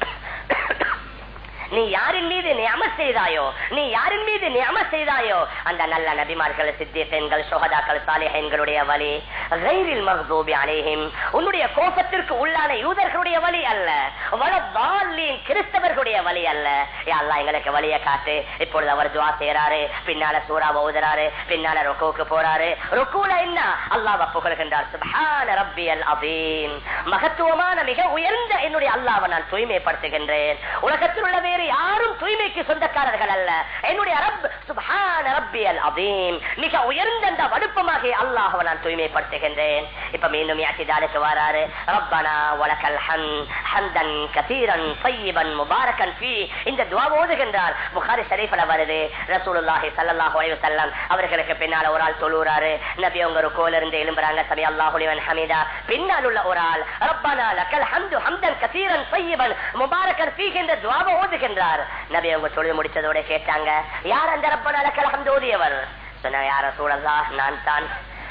நீ யாரின் மீது நியம செய்தாயோ நீ யாரின் மீது நியம செய்தாயோ அந்த நல்ல நபிமார்கள் சித்தியங்கள் சுகதாக்கள் சாலிஹன்களுடைய வழி ரயிலில் மஹ்தூபி அலேஹிம் உன்னுடைய கோபத்திற்கு உள்ளான யூதர்களுடைய வழி அல்ல வளவாலின் கிறிஸ்தவர்களுடைய வழி அல்ல அல்லா எங்களுக்கு வழியை காட்டு இப்பொழுது அவர் துவா செய்யறாரு பின்னால சூறா ஓதுறாரு பின்னால ருக்குவுக்கு போறாரு ருக்குல என்ன அல்லாஹ் புகழ்கின்றார் சுபஹான ரப்பியல் அதீம் மகத்துவமான மிக உயர்ந்த என்னுடைய அல்லாவை நான் தூய்மைப்படுத்துகின்றேன் உலகத்தில் உள்ள வேறு யாரும் தூய்மைக்கு சொந்தக்காரர்கள் அல்ல என்னுடைய ரப் சுபஹான ரப்பியல் அதீம் மிக உயர்ந்த அந்த வடுப்பமாக அல்லாஹ்வை நான் தூய்மைப்படுத்துகின்றேன் இப்ப மீண்டும் யாத்திதாலுக்கு வராரு ரப்பனா வலக்கல் ஹம் ஹம்தன் கதீரன் பையிபன் முபாரக்கன் ஃபீ இந்த துவா ஓதுகின்றார் புகாரி ஷரீஃப்ல வருது ரசூலுல்லாஹி ஸல்லல்லாஹு அலைஹி வஸல்லம் அவர்களுக்கு பின்னால ஒரு ஆள் தொழுறாரு நபி அவங்க ஒரு கோல இருந்து எழும்புறாங்க சமி அல்லாஹு லிமன் ஹமீதா பின்னால் உள்ள ஒரு ஆள் ரப்பனா லக்கல் ஹம்து ஹம்தன் கதீரன் பையிபன் முபாரக்கன் ஃபீ இந்த துவாவை ஓதுகின்றார் நபி அவங்க தொழுது முடிச்சதோட கேட்டாங்க யார் அந்த ரப்பனா லக்கல் ஹம்து ஓதியவர் சொன்னாங்க யார சூழல்லா நான் தான்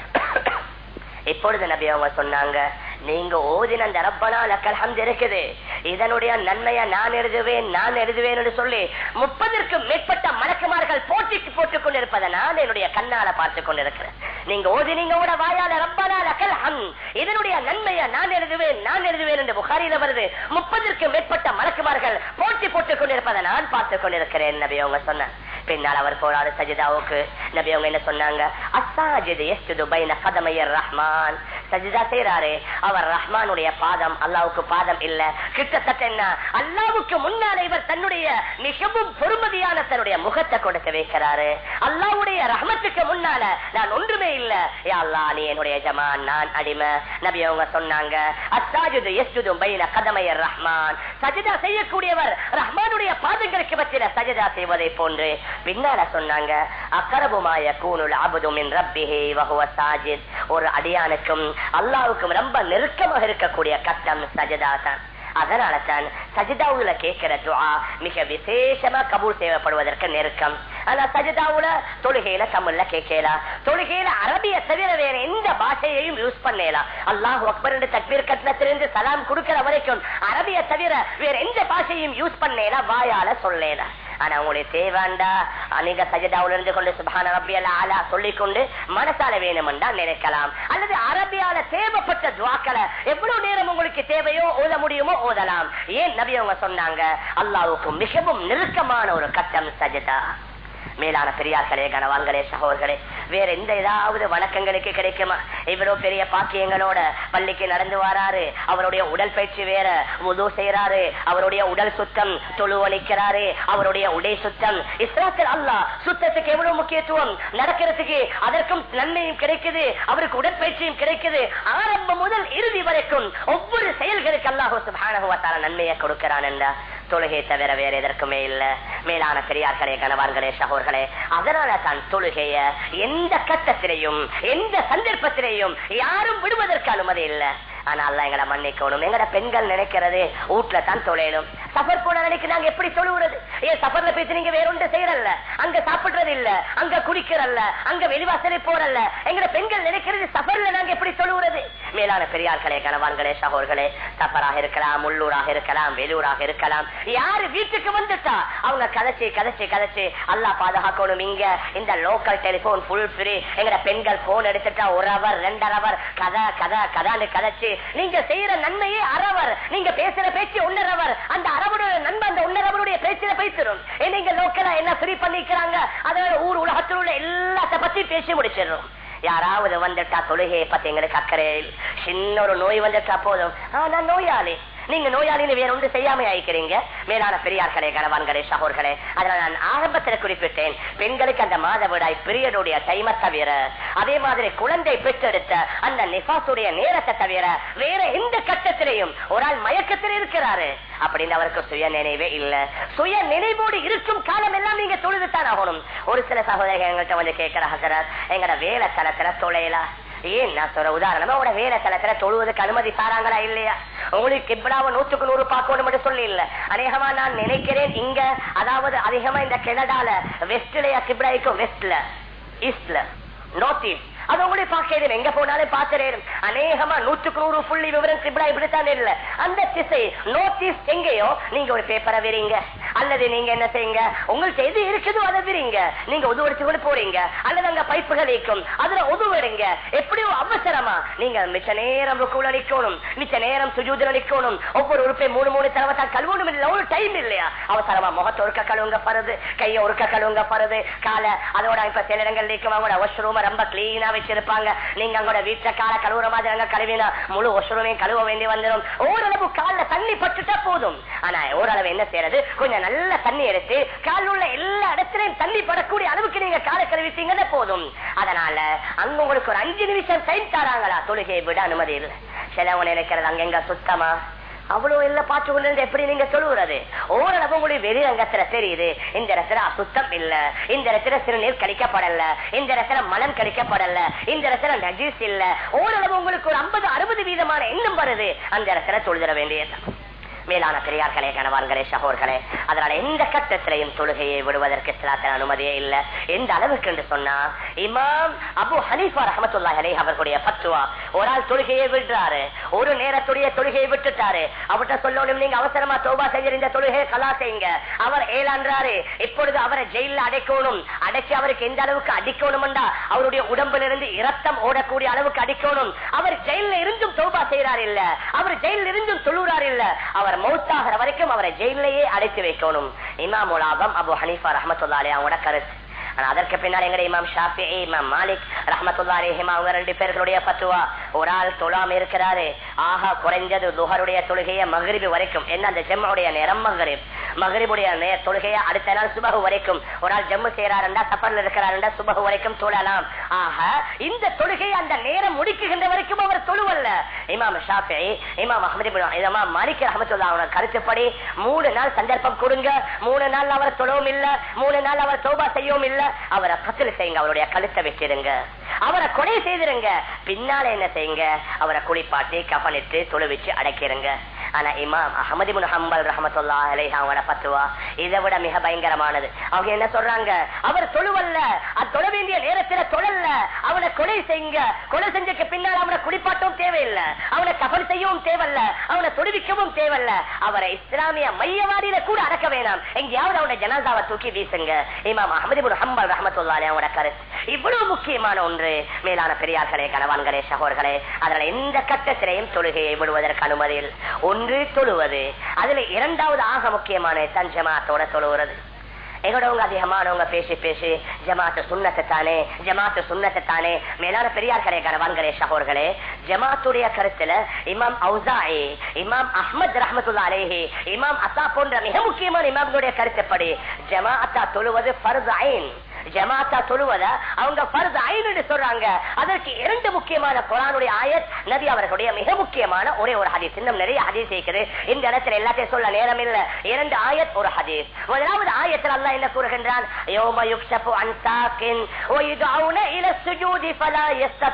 இப்பொழுது நபி அவங்க சொன்னாங்க நீங்க ஓதின அந்த ரப்பனா லக்கல் ஹம்து இருக்குது இதனுடைய நன்மையை நான் எழுதுவேன் நான் எழுதுவேன் என்று சொல்லி முப்பதற்கும் மேற்பட்ட மலக்குமார்கள் போட்டிக்கு போட்டுக் கொண்டிருப்பதை நான் என்னுடைய கண்ணால பார்த்து கொண்டிருக்கிறேன் நீங்க ஓதினீங்க கூட வாயால ரப்பனா லக்கல் ஹம் இதனுடைய நன்மையை நான் எழுதுவேன் நான் எழுதுவேன் என்று புகாரில வருது முப்பதற்கும் மேற்பட்ட மலக்குமார்கள் போட்டி போட்டுக் கொண்டிருப்பதை நான் பார்த்து கொண்டிருக்கிறேன் நபி அவங்க சொன்ன பின்னால் அவர் போராடு சஜிதாவுக்கு நபி அவங்க என்ன சொன்னாங்க அசாஜிது எஸ்து பைன கதமையர் ரஹ்மான் சஜிதா செய்யறாரு அவர் ரஹ்மானுடைய பாதம் அல்லாவுக்கு பாதம் இல்ல கிட்டத்தட்ட என்ன அல்லாவுக்கு முன்னால இவர் தன்னுடைய மிகவும் பொறுமதியான தன்னுடைய முகத்தை கொடுத்து வைக்கிறாரு அல்லாவுடைய ரஹ்மத்துக்கு முன்னால நான் ஒன்றுமே இல்ல யா அல்லாஹ் நீ என்னுடைய ஜமான் நான் அடிமை நபி அவங்க சொன்னாங்க அசாஜிது எஸ்து பைன கதமையர் ரஹ்மான் சஜிதா செய்யக்கூடியவர் ரஹ்மானுடைய பாதங்களுக்கு பற்றின சஜிதா செய்வதை போன்று பின்னால சொன்னாங்க அக்கரபுமாய கூனுல் அபுதுமின் ரப்பிஹி வஹுவ சாஜித் ஒரு அடியானுக்கும் அல்லாவுக்கும் ரொம்ப நெருக்கமாக இருக்கக்கூடிய கட்டம் சஜிதா தான் அதனால தான் சஜிதாவுல கேட்கிற துஆ மிக விசேஷமா கபூல் செய்யப்படுவதற்கு நெருக்கம் ஆனா சஜிதாவுல தொழுகையில தமிழ்ல கேட்கலாம் தொழுகையில அரபிய தவிர வேற எந்த பாஷையையும் யூஸ் பண்ணலாம் அல்லாஹ் அக்பர் என்று தக்பீர் கட்டணத்திலிருந்து சலாம் கொடுக்கிற வரைக்கும் அரபிய தவிர வேற எந்த பாஷையும் யூஸ் பண்ணலாம் வாயால சொல்லலாம் ஆனா உங்களுக்கு தேவாண்டா நீங்க சஜிதாவுல இருந்து கொண்டு சுபான ரப்பியல் ஆலா சொல்லிக் கொண்டு மனசால வேணுமென்றா நினைக்கலாம் அல்லது அரபியால தேவைப்பட்ட துவாக்களை எவ்வளவு நேரம் உங்களுக்கு தேவையோ ஓத முடியுமோ ஓதலாம் ஏன் நபி அவங்க சொன்னாங்க அல்லாவுக்கு மிகவும் நெருக்கமான ஒரு கட்டம் சஜிதா மேலான பெரியார்களே கனவான்களே சகோதரர்களே வேற எந்த ஏதாவது வணக்கங்களுக்கு கிடைக்குமா இவ்வளவு பெரிய பாக்கியங்களோட பள்ளிக்கு நடந்து வராரு அவருடைய உடல் பயிற்சி வேற உது செய்யறாரு அவருடைய உடல் சுத்தம் தொழுவணிக்கிறாரு அவருடைய உடை சுத்தம் இஸ்லாத்தில் அல்லா சுத்தத்துக்கு எவ்வளவு முக்கியத்துவம் நடக்கிறதுக்கு அதற்கும் நன்மையும் கிடைக்குது அவருக்கு உடற்பயிற்சியும் கிடைக்குது ஆரம்பம் முதல் இறுதி வரைக்கும் ஒவ்வொரு செயல்களுக்கு அல்லாஹோ சுபானகுவத்தால நன்மையை கொடுக்கிறான் என்றா தொழுகை தவிர வேற எதற்குமே இல்ல மேலான பெரியார்களே கணவான்களே சகோர்களே அதனால தான் தொழுகைய எந்த கட்டத்திலையும் எந்த சந்தர்ப்பத்திலையும் யாரும் விடுவதற்கு அனுமதி இல்லை ஆனா அல்ல எங்களை மன்னிக்கணும் எங்கட பெண்கள் நினைக்கிறது வீட்டுல தான் தொழையணும் சஃபர் போன நினைக்கு நாங்க எப்படி தொழுவுறது ஏன் சஃபர்ல பேசி நீங்க வேற ஒன்று செய்யறல்ல அங்க சாப்பிடுறது இல்ல அங்க குடிக்கிறல்ல அங்க வெளிவாசலை போறல்ல எங்கட பெண்கள் நினைக்கிறது சஃபர்ல நாங்க எப்படி தொழுவுறது மேலான பெரியார்களே கணவான்களே சகோர்களே சஃபராக இருக்கலாம் உள்ளூராக இருக்கலாம் வெளியூராக இருக்கலாம் யாரு வீட்டுக்கு வந்துட்டா அவங்க கதைச்சு கதைச்சு கதைச்சு அல்லா பாதுகாக்கணும் இங்க இந்த லோக்கல் டெலிபோன் ஃபுல் ஃப்ரீ எங்கட பெண்கள் போன் எடுத்துட்டா ஒரு அவர் ரெண்டரை அவர் கதை கதை கதான்னு கதைச்சு நீங்க செய்யற நன்மையே அறவர் நீங்க பேசுற பேச்சு ஒன்னரவர் அந்த அரவருடைய நன்மை அந்த ஒன்னரவருடைய பேச்சில பேசிடும் நீங்க லோக்கலா என்ன ஃப்ரீ பண்ணிக்கிறாங்க அதனால ஊர் உலகத்தில் உள்ள எல்லாத்த பத்தி பேசி முடிச்சிடும் யாராவது வந்துட்டா தொழுகையை பத்தி எங்களுக்கு அக்கறை சின்ன ஒரு நோய் வந்துட்டா போதும் ஆனா நோயாளி நீங்க நோயாளின்னு வேற ஒன்று செய்யாம ஆயிக்கிறீங்க மேலான பெரியார்களே கணவான்களே சகோர்களே அதனால நான் ஆரம்பத்தில் குறிப்பிட்டேன் பெண்களுக்கு அந்த மாதவிடாய் பிரியனுடைய டைமை தவிர அதே மாதிரி குழந்தை பெற்றெடுத்த அந்த நிபாசுடைய நேரத்தை தவிர வேற எந்த கட்டத்திலையும் ஒரு ஆள் மயக்கத்தில் இருக்கிறாரு அப்படின்னு அவருக்கு சுய நினைவே இல்ல சுய நினைவோடு இருக்கும் காலம் எல்லாம் நீங்க தொழுதுத்தான் ஆகணும் ஒரு சில சகோதரர்கள் எங்கள்கிட்ட வந்து கேட்கிற ஹசரத் எங்கட வேலை தளத்துல தொலையலாம் ஏன் நான் சொல்ற உதாரணமா உங்களோட வேலை தளத்துல தொழுவதற்கு அனுமதி தாராங்களா இல்லையா உங்களுக்கு கிப்டாவை நூற்றுக்கு நூறு பார்க்கணும் மட்டும் சொல்லி இல்ல அநேகமா நான் நினைக்கிறேன் இங்க அதாவது அதிகமா இந்த கெனடால வெஸ்ட்லயா கிப்டாய்க்கும் வெஸ்ட்ல ஈஸ்ட்ல நார்த் ஈஸ்ட் அது உங்களுடைய பார்க்கிறேன் எங்க போனாலும் பார்க்கிறேன் அநேகமா நூற்றுக்கு நூறு புள்ளி விவரம் கிப்டா இப்படித்தான் இல்ல அந்த திசை நோர்த் ஈஸ்ட் எங்கேயோ நீங்க ஒரு பேப்பரை விரிங்க அல்லது நீங்க என்ன செய்யுங்க உங்கள்ட்ட எது இருக்குதோ அதை விரிங்க நீங்க உதவடிச்சு கொண்டு போறீங்க அல்லது அங்க பைப்புகள் இருக்கும் அதுல உதவிடுங்க எப்படியோ அவசரமா நீங்க மிச்ச நேரம் ருக்குல நிக்கணும் மிச்ச நேரம் சுஜூதுல நிக்கணும் ஒவ்வொரு உறுப்பை மூணு மூணு தடவை தான் கழுவணும் இல்ல ஒரு டைம் இல்லையா அவசரமா முகத்தை ஒருக்க கழுவுங்க பருது கையை ஒருக்க கழுவுங்க பருது காலை அதோட இப்ப சில இடங்கள் நிற்கும் அவங்களோட வாஷ்ரூம் ரொம்ப கிளீனா வச்சிருப்பாங்க நீங்க அங்கோட வீட்டுல காலை கழுவுற மாதிரி அங்க கழுவினா முழு வாஷ்ரூமையும் கழுவ வேண்டி வந்துடும் ஓரளவு கால்ல தண்ணி பட்டுட்டா போதும் ஆனா ஓரளவு என்ன செய்யறது கொஞ்சம் நல்ல தண்ணி எடுத்து கால் உள்ள எல்லா இடத்திலையும் தண்ணி படக்கூடிய அளவுக்கு நீங்க காலை கழுவிட்டீங்கன்னா போதும் அதனால அங்க உங்களுக்கு ஒரு அஞ்சு நிமிஷம் டைம் தராங்களா தொழுகையை விட அனுமதி இல்லை சிலவங்க நினைக்கிறது அங்கெங்க சுத்தமா அவ்வளவு இல்ல பார்த்து கொண்டு எப்படி நீங்க சொல்லுறது ஓரளவு உங்களுக்கு வெளிரங்கத்துல தெரியுது இந்த இடத்துல அசுத்தம் இல்ல இந்த இடத்துல சிறுநீர் கழிக்கப்படல இந்த இடத்துல மலம் கழிக்கப்படல இந்த இடத்துல நஜீஸ் இல்ல ஓரளவு உங்களுக்கு ஒரு ஐம்பது அறுபது வீதமான எண்ணம் வருது அந்த இடத்துல தொழுதிட வேண்டியது மேலான பெரியார்களே கணவான்களே சகோர்களே அதனால எந்த கட்டத்திலையும் தொழுகையை விடுவதற்கு சிலாத்தின் அனுமதியே இல்ல எந்த அளவுக்கு என்று சொன்னா இமாம் அபு ஹனீஃபா ரஹமத்துல்லா அலை அவர்களுடைய பத்துவா ஒரு ஆள் தொழுகையை விடுறாரு ஒரு நேரத்துடைய தொழுகையை விட்டுட்டாரு அவர்கிட்ட சொல்லணும் நீங்க அவசரமா தோபா செஞ்சிருந்த தொழுகையை கலா செய்யுங்க அவர் ஏழான்றாரு இப்பொழுது அவரை ஜெயில அடைக்கணும் அடைச்சு அவருக்கு எந்த அளவுக்கு அடிக்கணும்டா அவருடைய உடம்புல இருந்து இரத்தம் ஓடக்கூடிய அளவுக்கு அடிக்கணும் அவர் ஜெயில இருந்தும் தோபா செய்யறாரு இல்ல அவர் ஜெயில இருந்தும் தொழுறாரு இல்ல அவர் மௌத்தாகிற வரைக்கும் அவரை ஜெயிலேயே அடைத்து வைக்கணும் இமாம் உலாபம் அபு ஹனீஃபா ரஹமத்துல்லாலே அவங்களோட கருத்து ஆனா அதற்கு பின்னால் எங்களுடைய இமாம் ஷாஃபி இமாம் மாலிக் ரஹமத்துல்லா அலிஹிமா அவங்க ரெண்டு பேர்களுடைய பத்துவா ஒரு ஆள் தொழாம இருக்கிறாரு ஆஹா குறைஞ்சது துஹருடைய தொழுகைய மகரிபு வரைக்கும் என்ன அந்த ஜெம்முடைய நேரம் மகரிப் மகரிபுடைய நே தொழுகைய அடுத்த நாள் சுபகு வரைக்கும் ஒரு ஆள் ஜம்மு செய்யறாருண்டா சஃபர்ல இருக்கிறாருண்டா சுபகு வரைக்கும் தொழலாம் ஆக இந்த தொழுகை அந்த நேரம் முடிக்குகின்ற வரைக்கும் அவர் தொழுவல்ல இமாம் ஷாஃபி இமாம் அஹமது இமாம் மாலிக் ரஹமத்துல்லா அவங்க கருத்துப்படி மூணு நாள் சந்தர்ப்பம் கொடுங்க மூணு நாள் அவர் தொழவும் இல்ல மூணு நாள் அவர் தோபா செய்யவும் இல்ல அவரை கத்தில் செய்யுங்க அவருடைய கழுத்தை வச்சிருங்க அவரை கொலை செய்திருங்க பின்னால என்ன செய்யுங்க அவரை குளிப்பாட்டி கபனிட்டு தொழுவிச்சு அடைக்கிறங்க ஆனா இமாம் அஹமது முன் ஹம்பல் ரஹமத்துல்லா அலை அவங்களோட பத்துவா இதை விட மிக பயங்கரமானது அவங்க என்ன சொல்றாங்க அவர் தொழுவல்ல அது தொழ வேண்டிய நேரத்துல தொழல்ல அவனை கொலை செய்யுங்க கொலை செஞ்சதுக்கு பின்னால் அவனை குளிப்பாட்டவும் தேவையில்லை அவனை கபன் செய்யவும் தேவையில்ல அவனை தொழுவிக்கவும் தேவையில்ல அவரை இஸ்லாமிய மையவாடியில கூட அடக்க வேணாம் எங்கேயாவது அவனை ஜனாதாவை தூக்கி வீசுங்க இமாம் அஹமது முன் ஹம்பல் ரஹமத்துல்லா அலை அவங்களோட கருத்து இவ்வளவு முக்கியமான ஒன்று மேலான பெரியார்களே கணவான்களே சகோர்களே அதனால எந்த கட்டத்திலையும் தொழுகையை விடுவதற்கு அனுமதியில் ஒன்று தொழுவது அதுல இரண்டாவது ஆக முக்கியமான தன் ஜமாத்தோட தொழுவது எங்களோடவங்க அதிகமானவங்க பேசி பேசி ஜமாத்து சுண்ணத்தை தானே ஜமாத்து சுண்ணத்தை தானே மேலான பெரியார்களே கணவான்களே சகோர்களே ஜமாத்துடைய கருத்துல இமாம் அவுசாயி இமாம் அஹ்மத் ரஹமத்துல்லா அலேஹி இமாம் அசா போன்ற மிக முக்கியமான இமாம்களுடைய கருத்துப்படி ஜமாத்தா தொழுவது ஃபர்து ஐன் ஜமாத்தா தொழுவத அவங்க பருது ஐநூறு சொல்றாங்க அதற்கு இரண்டு முக்கியமான குரானுடைய ஆயத் நபி அவர்களுடைய மிக முக்கியமான ஒரே ஒரு ஹதீஸ் இன்னும் நிறைய ஹதீஸ் இருக்குது இந்த இடத்துல எல்லாத்தையும் சொல்ல நேரம் இல்ல இரண்டு ஆயத் ஒரு ஹதீஸ் முதலாவது ஆயத்தில் அல்லாஹ் என்ன கூறுகின்றான் யோம யுக்ஷபு அன் சாக்கின் ويدعون الى السجود فلا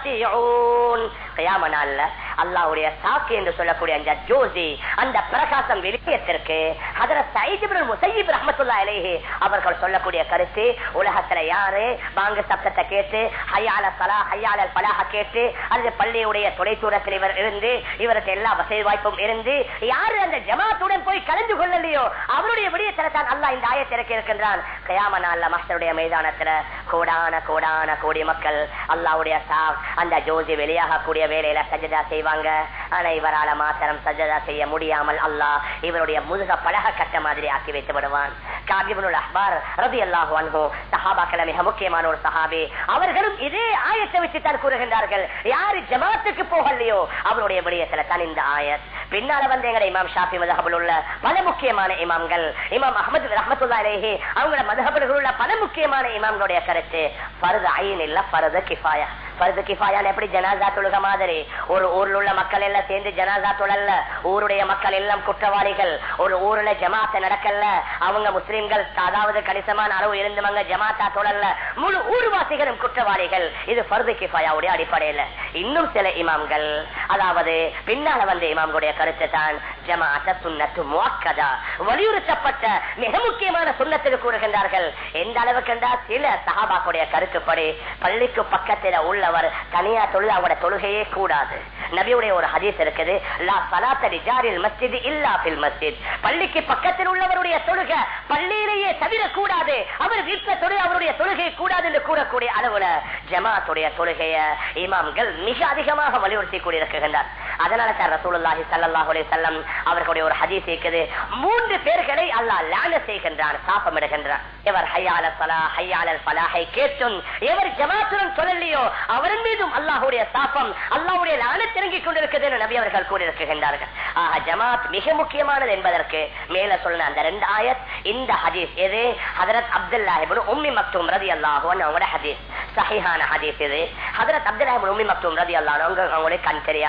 يستطيعون قيام நாள்ல அல்லாஹ்வுடைய சாக்கு என்று சொல்லக்கூடிய அந்த ஜோதி அந்த பிரகாசம் வெளியத்திற்கு ஹதரத் சயீத் இப்னு முஸையிப் ரஹ்மத்துல்லாஹி அலைஹி அவர்கள் சொல்லக்கூடிய கருத்து உலகத்துல யாரு பாங்க சப்தத்தை கேட்டு ஹையால சலா ஹையால பலாக கேட்டு அல்லது பள்ளியுடைய தொலை தூரத்தில் இவர் இருந்து இவருக்கு எல்லா வசதி வாய்ப்பும் இருந்து யாரு அந்த ஜமாத்துடன் போய் கலந்து கொள்ளலையோ அவருடைய விடயத்தில் தான் அல்லாஹ் இந்த ஆயத்திற்கு இருக்கின்றான் கயாம நாள்ல மாஸ்டருடைய மைதானத்துல கோடான கோடான கோடி மக்கள் அல்லாவுடைய சா அந்த ஜோதி வெளியாக கூடிய வேலையில சஜதா செய்வாங்க ஆனா இவரால மாத்திரம் சஜதா செய்ய முடியாமல் அல்லாஹ் இவருடைய முதுக பழக கட்ட மாதிரி ஆக்கி வைத்து விடுவான் காபிபுல் அஹ்பார் ரதி அல்லாஹு அன்ஹு சஹாபாக்கள மிக முக்கியமான ஒரு சஹாபி அவர்களும் இதே ஆயத்தை வச்சு தான் கூறுகின்றார்கள் யாரு ஜமாத்துக்கு போகலையோ அவருடைய விடயத்துல தான் இந்த ஆயத் பின்னால வந்து எங்களை இமாம் ஷாஃபி மதஹபுல் உள்ள பல முக்கியமான இமாம்கள் இமாம் அஹமது ரஹமத்துல்லா அலேஹி அவங்களோட மதஹபுல் உள்ள பல முக்கியமான இமாம்களுடைய கருத்து பருது ஐன் இல்ல பருது கிஃபாயா பருது கிஃபாயான் எப்படி ஜனாசா தொழுக மாதிரி ஒரு ஊர்ல உள்ள மக்கள் எல்லாம் சேர்ந்து ஜனாசா தொழல்ல ஊருடைய மக்கள் எல்லாம் குற்றவாளிகள் ஒரு ஊர்ல ஜமாத்த நடக்கல அவங்க முஸ்லிம்கள் அதாவது கணிசமான அளவு இருந்தவங்க ஜமாத்தா தொழல்ல முழு ஊர்வாசிகளும் குற்றவாளிகள் இது பருது கிஃபாயாவுடைய அடிப்படையில இன்னும் சில இமாம்கள் அதாவது பின்னால வந்த இமாம்களுடைய கருத்து தான் ஜமாத்த சுண்ணத்து முவாக்கதா வலியுறுத்தப்பட்ட மிக முக்கியமான சுண்ணத்துக்கு கூறுகின்றார்கள் எந்த அளவுக்கு என்றால் சில சஹாபாக்குடைய கருத்துப்படி பள்ளிக்கு பக்கத்தில் உள்ளவர் தனியா தொழுது அவங்களோட தொழுகையே கூடாது நபியுடைய ஒரு ஹதீஸ் இருக்குது லா சலாத்த ரிஜாரில் மஸ்ஜித் இல்லா பில் மஸ்ஜித் பள்ளிக்கு பக்கத்தில் உள்ளவருடைய தொழுகை பள்ளியிலேயே தவிர கூடாது அவர் வீட்டில் தொழுகை அவருடைய தொழுகை கூடாது என்று கூறக்கூடிய அளவுல ஜமாத்துடைய தொழுகைய இமாம்கள் மிக அதிகமாக வலியுறுத்தி கூடியிருக்கின்றார் அதனால சார் ரசூலுல்லாஹி ஸல்லல்லாஹு அலைஹி வஸல்லம் அவர்களுடைய ஒரு ஹதீஸ் இருக்குது மூன்று பேர்களை அல்லாஹ் லான செய்கின்றான் சாபமிடுகின்றான் எவர் ஹையால சலா ஹையால ஃபலாஹை கேட்டும் எவர் ஜமாத்துடன் சொல்லலையோ அவரின் மீதும் அல்லாஹ்வுடைய சாபம் அல்லாஹ்வுடைய லானத் இறங்கிக் கொண்டிருக்கிறது என்று நபி அவர்கள் கூறியிருக்கின்றார்கள் ஆக ஜமாத் மிக முக்கியமானது என்பதற்கு மேல சொன்ன அந்த ரெண்டு ஆயத் இந்த ஹதீஸ் எது ஹதரத் அப்துல்லாஹ் இப்னு உம்மி மக்தூம் ரலியல்லாஹு அன்ஹு அவங்களோட ஹதீஸ் சஹீஹான ஹதீஸ் இது ஹதரத் அப்துல்லாஹ் இப்னு உம்மி மக்தூம் ரலியல்லாஹு அன்ஹு அவங்களுக்கு கண் தெரியாது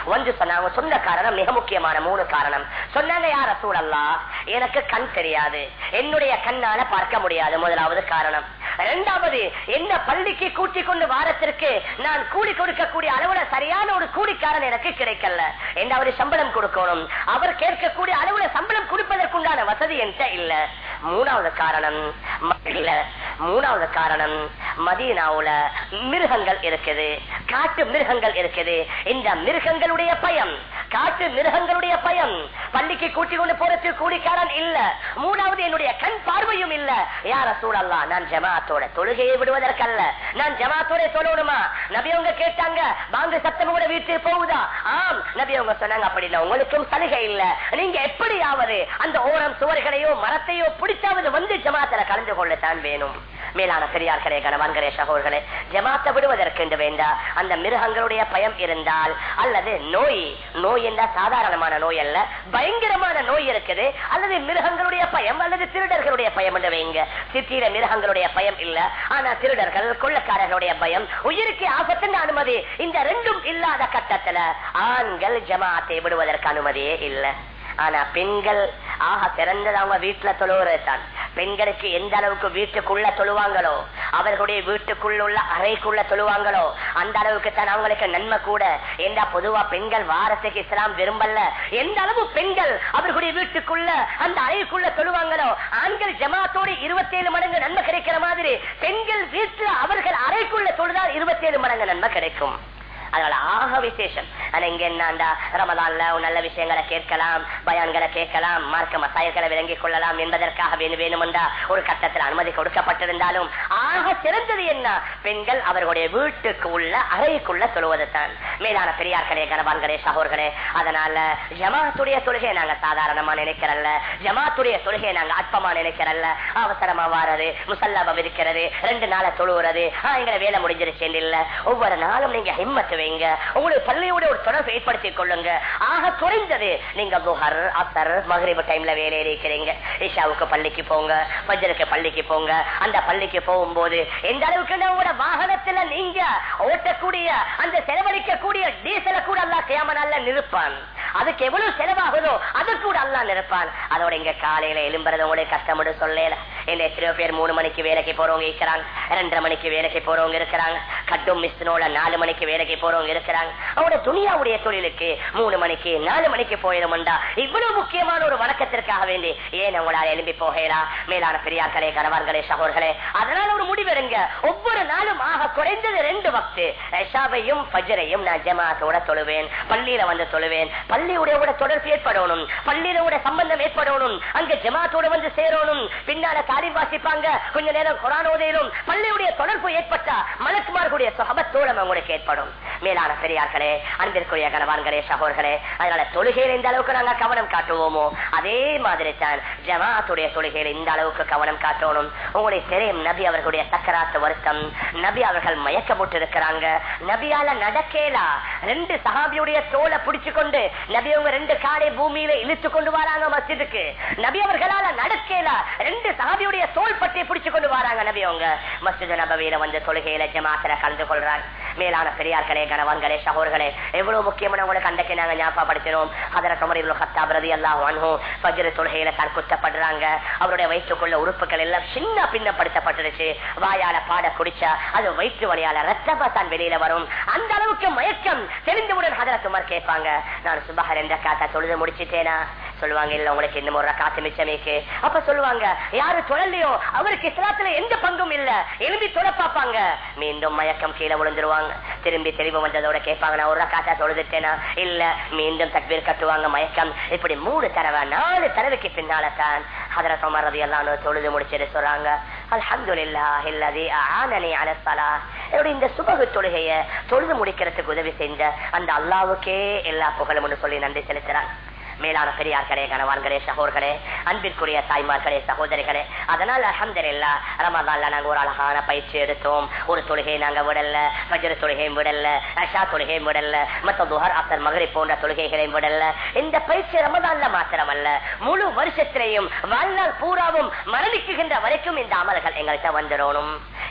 வந்து சொன்னாங்க சொன்ன காரணம் மிக முக்கியமான மூணு காரணம் சொன்னாங்க யார சூழல்லா எனக்கு கண் தெரியாது என்னுடைய கண்ணால பார்க்க முடியாது முதலாவது காரணம் இரண்டாவது என்ன பள்ளிக்கு கூட்டி கொண்டு வாரத்திற்கு நான் கூலி கொடுக்கக்கூடிய அளவுல சரியான ஒரு கூலிக்காரன் எனக்கு கிடைக்கல என்ன சம்பளம் கொடுக்கணும் அவர் கேட்கக்கூடிய அளவுல சம்பளம் கொடுப்பதற்குண்டான வசதி என்கிட்ட இல்ல மூணாவது காரணம் இல்ல மூணாவது காரணம் மதீனாவுல மிருகங்கள் இருக்குது காட்டு மிருகங்கள் இருக்குது இந்த மிருகங்களுடைய பயம் காட்டு மிருகங்களுடைய பயம் பள்ளிக்கு கூட்டி கொண்டு போறதுக்கு கூலிக்காரன் இல்ல மூணாவது என்னுடைய கண் பார்வையும் இல்ல யார சூழல்லா நான் ஜமாத்தோட தொழுகையை விடுவதற்கல்ல நான் ஜமாத்தோட தொழணுமா நபி அவங்க கேட்டாங்க வாங்க சத்தம் கூட வீட்டுக்கு போகுதா ஆம் நபி அவங்க சொன்னாங்க அப்படின்னா உங்களுக்கும் சலுகை இல்ல நீங்க எப்படியாவது அந்த ஓரம் சுவர்களையோ மரத்தையோ பிடித்தாவது வந்து ஜமாத்துல கலந்து கொள்ளத்தான் வேணும் மேலான பெரியார்களே கணவான்களே சகோதர்களே ஜமாத்த விடுவதற்கு என்று வேண்டா அந்த மிருகங்களுடைய பயம் இருந்தால் அல்லது நோய் நோய் என்ற சாதாரணமான நோய் அல்ல பயங்கரமான நோய் இருக்குது அல்லது மிருகங்களுடைய பயம் அல்லது திருடர்களுடைய பயம் என்று வைங்க சித்தியில மிருகங்களுடைய பயம் இல்ல ஆனா திருடர்கள் கொள்ளக்காரர்களுடைய பயம் உயிருக்கு ஆபத்தின் அனுமதி இந்த ரெண்டும் இல்லாத கட்டத்துல ஆண்கள் ஜமாத்தை விடுவதற்கு அனுமதியே இல்லை ஆனா பெண்கள் ஆக சிறந்தது அவங்க வீட்டுல தொழுவுறதுதான் பெண்களுக்கு எந்த அளவுக்கு வீட்டுக்குள்ள தொழுவாங்களோ அவர்களுடைய வீட்டுக்குள்ள உள்ள அறைக்குள்ள தொழுவாங்களோ அந்த அளவுக்கு தான் அவங்களுக்கு நன்மை கூட எந்த பொதுவா பெண்கள் வாரத்துக்கு இஸ்லாம் விரும்பல எந்த அளவு பெண்கள் அவர்களுடைய வீட்டுக்குள்ள அந்த அறைக்குள்ள தொழுவாங்களோ ஆண்கள் ஜமாத்தோடு இருபத்தி ஏழு மடங்கு நன்மை கிடைக்கிற மாதிரி பெண்கள் வீட்டுல அவர்கள் அறைக்குள்ள தொழுதால் இருபத்தி ஏழு மடங்கு நன்மை கிடைக்கும் அதனால ஆக விசேஷம் ஆனா இங்க என்னண்டா ரமதான்ல நல்ல விஷயங்களை கேட்கலாம் பயான்களை கேட்கலாம் மார்க்க மசாயல்களை விளங்கிக் கொள்ளலாம் என்பதற்காக வேணும் வேணுமென்றா ஒரு கட்டத்தில் அனுமதி கொடுக்கப்பட்டிருந்தாலும் ஆக சிறந்தது என்ன பெண்கள் அவர்களுடைய வீட்டுக்கு உள்ள அறைக்குள்ள தொழுவதுதான் மேலான பெரியார்களே கனவான்களே சகோர்களே அதனால ஜமாத்துடைய தொழுகையை நாங்க சாதாரணமா நினைக்கிறல்ல ஜமாத்துடைய தொழுகையை நாங்க அற்பமா நினைக்கிறல்ல அவசரமா வாரது முசல்லாபம் இருக்கிறது ரெண்டு நாளை தொழுவுறது எங்களை வேலை முடிஞ்சிருச்சு இல்ல ஒவ்வொரு நாளும் நீங்க ஹிம்மத்து வைங்க உங்களுக்கு பள்ளியோட ஒரு தொடர்பு ஏற்படுத்திக் கொள்ளுங்க ஆக குறைந்தது நீங்க புகர் அசர் மகரிபு டைம்ல வேலை இருக்கிறீங்க இஷாவுக்கு பள்ளிக்கு போங்க பஜருக்கு பள்ளிக்கு போங்க அந்த பள்ளிக்கு போகும்போது எந்த அளவுக்கு உங்களோட வாகனத்துல நீங்க ஓட்டக்கூடிய அந்த செலவழிக்கக்கூடிய டீசலை கூட அல்லா கேம நல்ல நிறுப்பான் அதுக்கு எவ்வளவு செலவாகுதோ அது கூட அல்லா நிற்பான் அதோட இங்க காலையில எலும்புறது உங்களுக்கு கஷ்டப்பட்டு சொல்லல என்ன எத்தனையோ பேர் மூணு மணிக்கு வேலைக்கு போறவங்க இருக்கிறாங்க ரெண்டரை மணிக்கு வேலைக்கு போறவங்க இருக்கிறாங்க கட்டும் மிஸ்னோட நாலு மணிக்கு வேலைக்கு போறவங்க இருக்கிறாங்க அவங்களோட துணியாவுடைய தொழிலுக்கு மூணு மணிக்கு நாலு மணிக்கு போயிடும்டா இவ்வளவு முக்கியமான ஒரு வணக்கத்திற்காக வேண்டி ஏன் உங்களால் எழும்பி போகலாம் மேலான பெரியார்களே கணவான்களே சகோர்களே அதனால ஒரு முடிவெடுங்க ஒவ்வொரு நாளும் ஆக குறைந்தது ரெண்டு வக்து ஷாபையும் பஜரையும் நான் ஜமாத்தோட தொழுவேன் பள்ளியில வந்து தொழுவேன் பள்ளியுடைய கூட தொடர்பு ஏற்படணும் பள்ளியோட சம்பந்தம் ஏற்படணும் அங்க ஜமாத்தோட வந்து சேரணும் பின்னால தாலி வாசிப்பாங்க கொஞ்ச நேரம் கொரானோதையிலும் பள்ளியுடைய தொடர்பு ஏற்பட்டா மலக்குமார்களுடைய சுகபத்தோடம் உங்களுக்கு ஏற்படும் மேலான பெரியார்களே அன்பிற்குரிய கணவான்களே சகோர்களே அதனால தொழுகையில் இந்த அளவுக்கு நாங்க கவனம் காட்டுவோமோ அதே மாதிரி தான் ஜமாத்துடைய தொழுகையில் இந்த அளவுக்கு கவனம் காட்டணும் உங்களுக்கு தெரியும் நபி அவர்களுடைய சக்கராத்து வருத்தம் நபி அவர்கள் மயக்கமுட்டு இருக்கிறாங்க நபியால நடக்கேலா ரெண்டு சஹாபியுடைய தோலை பிடிச்சு கொண்டு நபி அவங்க ரெண்டு காலை பூமியில இழுத்து கொண்டு வராங்க மஸ்ஜிதுக்கு நபி அவர்களால நடக்கேலா ரெண்டு சஹாபியுடைய தோல் பட்டியை பிடிச்சு கொண்டு வராங்க நபி அவங்க மஸ்ஜித் நபவியில வந்து தொழுகையில ஜமாத்துல கலந்து கொள்றாங்க மேலான பெரியார்களே கணவான்களே சகோர்களே எவ்வளவு முக்கியமான உங்களுக்கு அன்றைக்கு நாங்க ஞாபகப்படுத்தினோம் அதர கமரில் கத்தாபிரதி எல்லாம் வாங்கும் பஜ்ர தொழுகையில தான் குத்தப்படுறாங்க அவருடைய வயிற்றுக்குள்ள உறுப்புகள் எல்லாம் சின்ன பின்னப்படுத்தப்பட்டுருச்சு வாயால பாட குடிச்சா அது வயிற்று வழியால ரத்தமா தான் வெளியில வரும் அந்த அளவுக்கு மயக்கம் தெரிந்தவுடன் ஹதர சுமார் கேட்பாங்க நான் சுபஹர் என்ற காத்தா தொழுது முடிச்சிட்டேனா சொல்லுவாங்க இல்ல உங்களுக்கு இன்னும் ஒரு காத்து மிச்சமேக்கு அப்ப சொல்லுவாங்க யாரு தொழலையோ அவருக்கு இஸ்லாத்துல எந்த பங்கும் இல்ல எலும்பி தொலை பார்ப்பாங்க மீண்டும் மயக்கம் கீழே விழுந்துருவாங்க திரும்பி தெளிவு வந்ததோட கேட்பாங்க நான் ஒரு காத்தா தொழுதுட்டேனா இல்ல மீண்டும் தக்பீர் கட்டுவாங்க மயக்கம் இப்படி மூணு தடவை நாலு தடவைக்கு பின்னால தான் ஹதர சமர் ரதி எல்லாம் தொழுது முடிச்சிட்டு சொல்றாங்க அல்ஹம்துலில்லா இல்லதி ஆனனி அலசலா என்னுடைய இந்த சுபகு தொழுகைய தொழுது முடிக்கிறதுக்கு உதவி செஞ்ச அந்த அல்லாவுக்கே எல்லா புகழும் சொல்லி நன்றி செலுத்துறாங்க மேலான பெரியார்களே கணவான்களே சகோர்களே அன்பிற்குரிய தாய்மார்களே சகோதரிகளே அதனால அஹமதுல்லா ரமதான்ல நாங்க ஒரு அழகான பயிற்சி எடுத்தோம் ஒரு தொழுகை நாங்க விடல பஜ்ர தொழுகையும் விடல அஷா தொழுகையும் விடல மத்த துஹர் அப்தர் மகரி போன்ற தொழுகைகளையும் விடல இந்த பயிற்சி ரமதான்ல மாத்திரமல்ல முழு வருஷத்திலையும் வாழ்நாள் பூராவும் மரணிக்குகின்ற வரைக்கும் இந்த அமல்கள் எங்கள்கிட்ட வந்துடணும்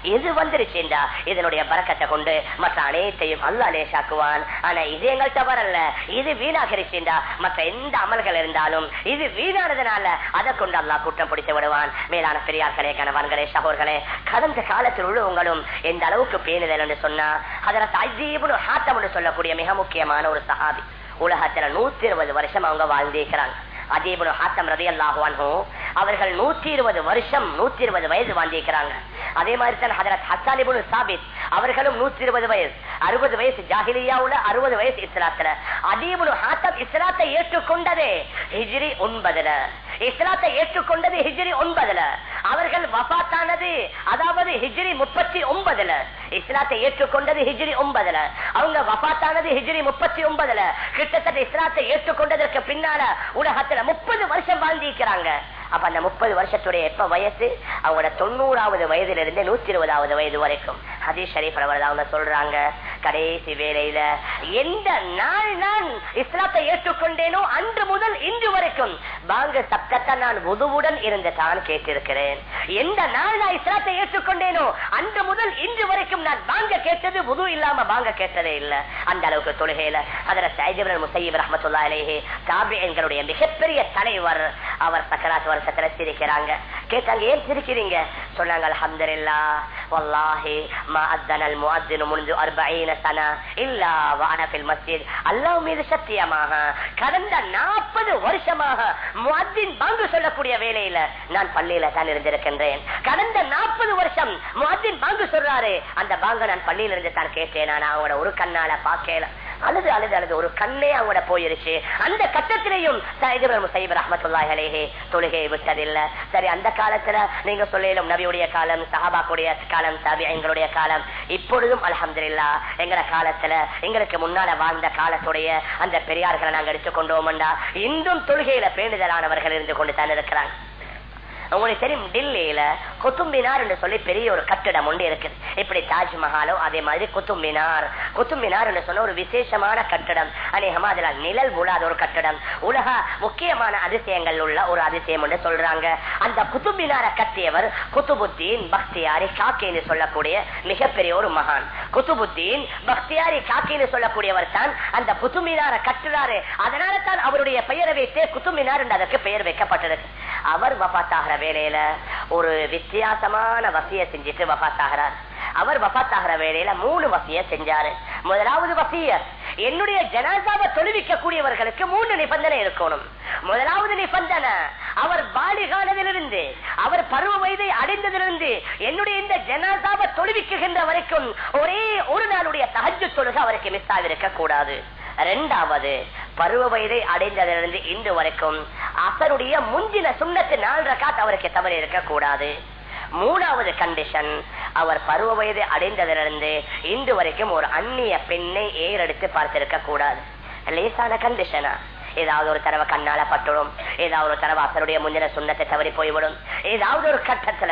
இது வந்துருச்சுண்டா இதனுடைய பறக்கத்தை கொண்டு மற்ற அனைத்தையும் அல்லா லேசாக்குவான் ஆனா இது எங்கள்கிட்ட வரல இது வீணாகிருச்சுண்டா மற்ற எந்த அமல்கள் இருந்தாலும் இது வீணானதுனால அதை கொண்டு அல்லா குற்றம் பிடித்து விடுவான் மேலான பெரியார்களே கணவான்களே சகோர்களே கடந்த காலத்தில் உள்ளவங்களும் எந்த அளவுக்கு பேணுதல் என்று சொன்னா அதுல தஜீபுன்னு ஹாத்தம்னு சொல்லக்கூடிய மிக முக்கியமான ஒரு சஹாபி உலகத்துல நூத்தி இருபது வருஷம் அவங்க வாழ்ந்திருக்கிறாங்க அதேபுல் ஹாத்தம் ரதி அல்லாஹுவான்ஹோ அவர்கள் நூத்தி இருபது வருஷம் நூத்தி இருபது வயது வாழ்ந்திருக்கிறாங்க அதே மாதிரி தான் ஹதரத் ஹசாலிபுல் சாபித் அவர்களும் நூத்தி இருபது வயசு அறுபது வயசு ஜாகிலியாவுல அறுபது வயசு இஸ்லாத்துல அதேபுல் ஹாத்தம் இஸ்லாத்தை ஏற்றுக்கொண்டதே ஹிஜ்ரி ஒன்பதுல இஸ்லாத்தை ஏற்றுக்கொண்டது ஹிஜ்ரி ஒன்பதுல அவர்கள் வபாத்தானது அதாவது ஹிஜ்ரி முப்பத்தி ஒன்பதுல இஸ்லாத்தை ஏற்றுக்கொண்டது ஹிஜ்ரி ஒன்பதுல அவங்க வபாத்தானது ஹிஜ்ரி முப்பத்தி ஒன்பதுல கிட்டத்தட்ட இஸ்லாத்தை ஏற்றுக்கொண்டதற்கு பின்னால உலகத்துல முப்பது வருஷம் வாழ்ந்திருக்கிறாங்க அப்ப அந்த முப்பது வருஷத்துடைய எப்ப வயசு அவங்களோட தொண்ணூறாவது வயதுல இருந்து நூத்தி இருபதாவது வயது வரைக்கும் ஹதீஸ் ஷரீப் அவர்கள் அவங்க சொல்றாங்க கடைசி வேலையில எந்த நாள் நான் இஸ்லாத்தை ஏற்றுக்கொண்டேனோ அன்று முதல் இன்று வரைக்கும் பாங்க சப்தத்தை நான் உதவுடன் இருந்து தான் கேட்டிருக்கிறேன் எந்த நாள் நான் இஸ்லாத்தை ஏற்றுக்கொண்டேனோ அன்று முதல் இன்று வரைக்கும் நான் பாங்க கேட்டது உது இல்லாம பாங்க கேட்டதே இல்ல அந்த அளவுக்கு தொழுகையில அதுல சைஜிபர் முசையீப் ரஹமத்துல்லா அலேஹி தாபி எங்களுடைய மிகப்பெரிய தலைவர் அவர் சக்கராத் வருஷத்துல சிரிக்கிறாங்க கேட்டாங்க ஏன் சிரிக்கிறீங்க சொன்னாங்க அல்ஹம்துலில்லா வல்லாஹி மா அத்தனல் முஅத்தினு முன்து 40 சனா இல்லா வான ஃபில் மஸ்ஜித் அல்லாஹ் மீது சத்தியமாக கடந்த 40 வருஷமாக முஅத்தின் பாங்கு சொல்லக்கூடிய வேளையில நான் பள்ளியில தான் இருந்திருக்கின்றேன் கடந்த 40 வருஷம் முஅத்தின் பாங்கு சொல்றாரு அந்த பாங்க நான் பள்ளியில இருந்து தான் கேட்டேன் நான் அவங்களோட ஒரு கண்ணால பார்க்கல அழுது அழுது அழுது ஒரு கண்ணே அவங்களோட போயிருச்சு அந்த கட்டத்திலையும் சைபர் ரஹமத்துல்லாஹி அலைஹி தொழுகையை விட்டதில்ல சரி அந்த காலத்துல நீங்க சொல்லும் நபியுடைய காலம் சஹாபாக்குடைய காலம் தபி எங்களுடைய காலம் இப்பொழுதும் அலமதுல்லா எங்கட காலத்துல எங்களுக்கு முன்னால வாழ்ந்த காலத்துடைய அந்த பெரியார்களை நாங்க எடுத்துக்கொண்டோம்டா இன்றும் தொழுகையில பேணுதலானவர்கள் இருந்து கொண்டு தான் இருக்கிறாங்க உங்களுக்கு தெரியும் டில்லியில குத்தும்பினார் என்று சொல்லி பெரிய ஒரு கட்டிடம் ஒன்று இருக்குது இப்படி தாஜ்மஹாலோ அதே மாதிரி குத்தும்பினார் குத்தும்பினார் என்று சொன்ன ஒரு விசேஷமான கட்டிடம் அநேகமா அதுல நிழல் விழாத ஒரு கட்டிடம் உலக முக்கியமான அதிசயங்கள் உள்ள ஒரு அதிசயம் என்று சொல்றாங்க அந்த குத்தும்பினார கட்டியவர் குத்துபுத்தீன் பக்தியாரி காக்கின்னு சொல்லக்கூடிய மிகப்பெரிய ஒரு மகான் குத்துபுத்தீன் பக்தியாரி காக்கின்னு சொல்லக்கூடியவர் தான் அந்த குத்துமினார கட்டுறாரு அதனால தான் அவருடைய பெயரை வைத்து குத்துமினார் என்று அதற்கு பெயர் வைக்கப்பட்டிருக்கு அவர் வபாத்தாகிற வேலையில ஒரு வித்தியாசமான வசிய செஞ்சுட்டு வபாத்தாகிறார் அவர் வபாத்தாகிற வேலையில மூணு வசிய செஞ்சாரு முதலாவது வசியர் என்னுடைய ஜனாசாவை தொழுவிக்க கூடியவர்களுக்கு மூணு நிபந்தனை இருக்கணும் முதலாவது நிபந்தனை அவர் பாலிகானதிலிருந்து அவர் பருவ வயதை அடைந்ததிலிருந்து என்னுடைய இந்த ஜனாசாவை தொழுவிக்குகின்ற வரைக்கும் ஒரே ஒரு நாளுடைய தகஜ தொழுகை அவருக்கு மிஸ் ஆகிருக்க கூடாது ரெண்டாவது பருவ வயதை அடைந்ததிலிருந்து இன்று வரைக்கும் அசருடைய முந்தின சுண்ணத்து நாலு ரகாத் அவருக்கு தவறு இருக்க கூடாது மூணாவது கண்டிஷன் அவர் பருவ வயது அடைந்ததிலிருந்து இன்று வரைக்கும் ஒரு அந்நிய பெண்ணை ஏறெடுத்து பார்த்திருக்க கூடாது லேசான கண்டிஷனா ஏதாவது ஒரு தடவை கண்ணால பட்டுடும் ஏதாவது ஒரு தடவை அசருடைய முந்தின சுண்ணத்தை தவறி போய்விடும் ஏதாவது ஒரு கட்டத்துல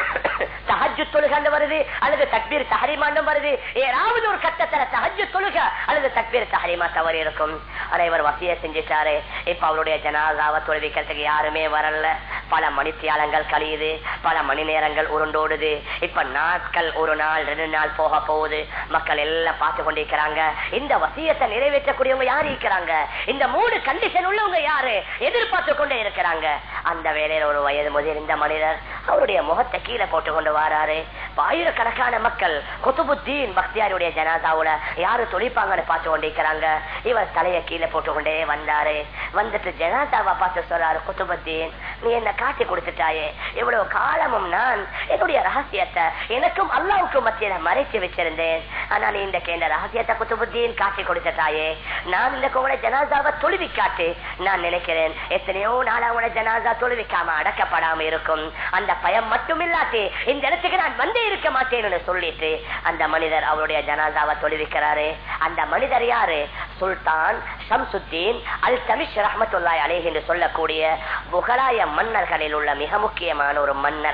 தஹஜு தொழுகன்னு வருது அல்லது தக்பீர் தஹரிமாண்டம் வருது ஏதாவது ஒரு கட்டத்துல தஹஜு தொழுக அல்லது தக்பீர் தஹரிமா தவறி இருக்கும் ஆனா இவர் வசிய செஞ்சுட்டாரு இப்ப அவருடைய ஜனாதாவை தொழுவிக்கிறதுக்கு யாருமே வரல பல மணித்தியாலங்கள் கழியுது பல மணி நேரங்கள் உருண்டோடுது இப்ப நாட்கள் ஒரு நாள் ரெண்டு நாள் போக போகுது மக்கள் எல்லாம் பார்த்து கொண்டிருக்கிறாங்க இந்த வசியத்தை நிறைவேற்றக்கூடியவங்க யாரு இருக்கிறாங்க இந்த மூணு கண்டிஷன் உள்ளவங்க யாரு எதிர்பார்த்து கொண்டே இருக்கிறாங்க அந்த வேலையில ஒரு வயது முதிர்ந்த மனிதர் அவருடைய முகத்தை கீழே போட்டு கொண்டு வராரு ஆயிரக்கணக்கான மக்கள் குத்துபுத்தீன் பக்தியாருடைய ஜனாதாவுல யாரு தொழிப்பாங்கன்னு பார்த்து கொண்டிருக்கிறாங்க இவர் தலையை கீழே போட்டு கொண்டே வந்தாரு வந்துட்டு ஜனாதாவை பார்த்து சொல்றாரு குத்துபுத்தீன் நீ என்ன காட்டி கொடுத்துட்டாயே இவ்வளவு காலமும் நான் என்னுடைய ரகசியத்தை எனக்கும் அல்லாவுக்கும் மத்தியில மறைச்சு வச்சிருந்தேன் ஆனா நீ இந்த கேண்ட ரகசியத்தை குத்துபுத்தீன் காட்டி கொடுத்துட்டாயே நான் இந்த உங்களை ஜனாதாவை தொழுவி காட்டு நான் நினைக்கிறேன் எத்தனையோ நாள் அவங்களோட ஜனாதா தொழுவிக்காம அடக்கப்படாம இருக்கும் அந்த பயம் மட்டும் இல்லாட்டி இந்த இடத்துக்கு நான் வந்தே இருக்க மாட்டேன்னு சொல்லிட்டு அந்த மனிதர் அவருடைய ஜனாதாவை தொழுவிக்கிறாரு அந்த மனிதர் யாரு சுல்தான் ஷம்சுத்தீன் அல் தமிஷ் ரஹமத்துல்லாய் அலேஹ் என்று சொல்லக்கூடிய முகலாய மன்னர்களில் உள்ள மிக முக்கியமான ஒரு மன்னர்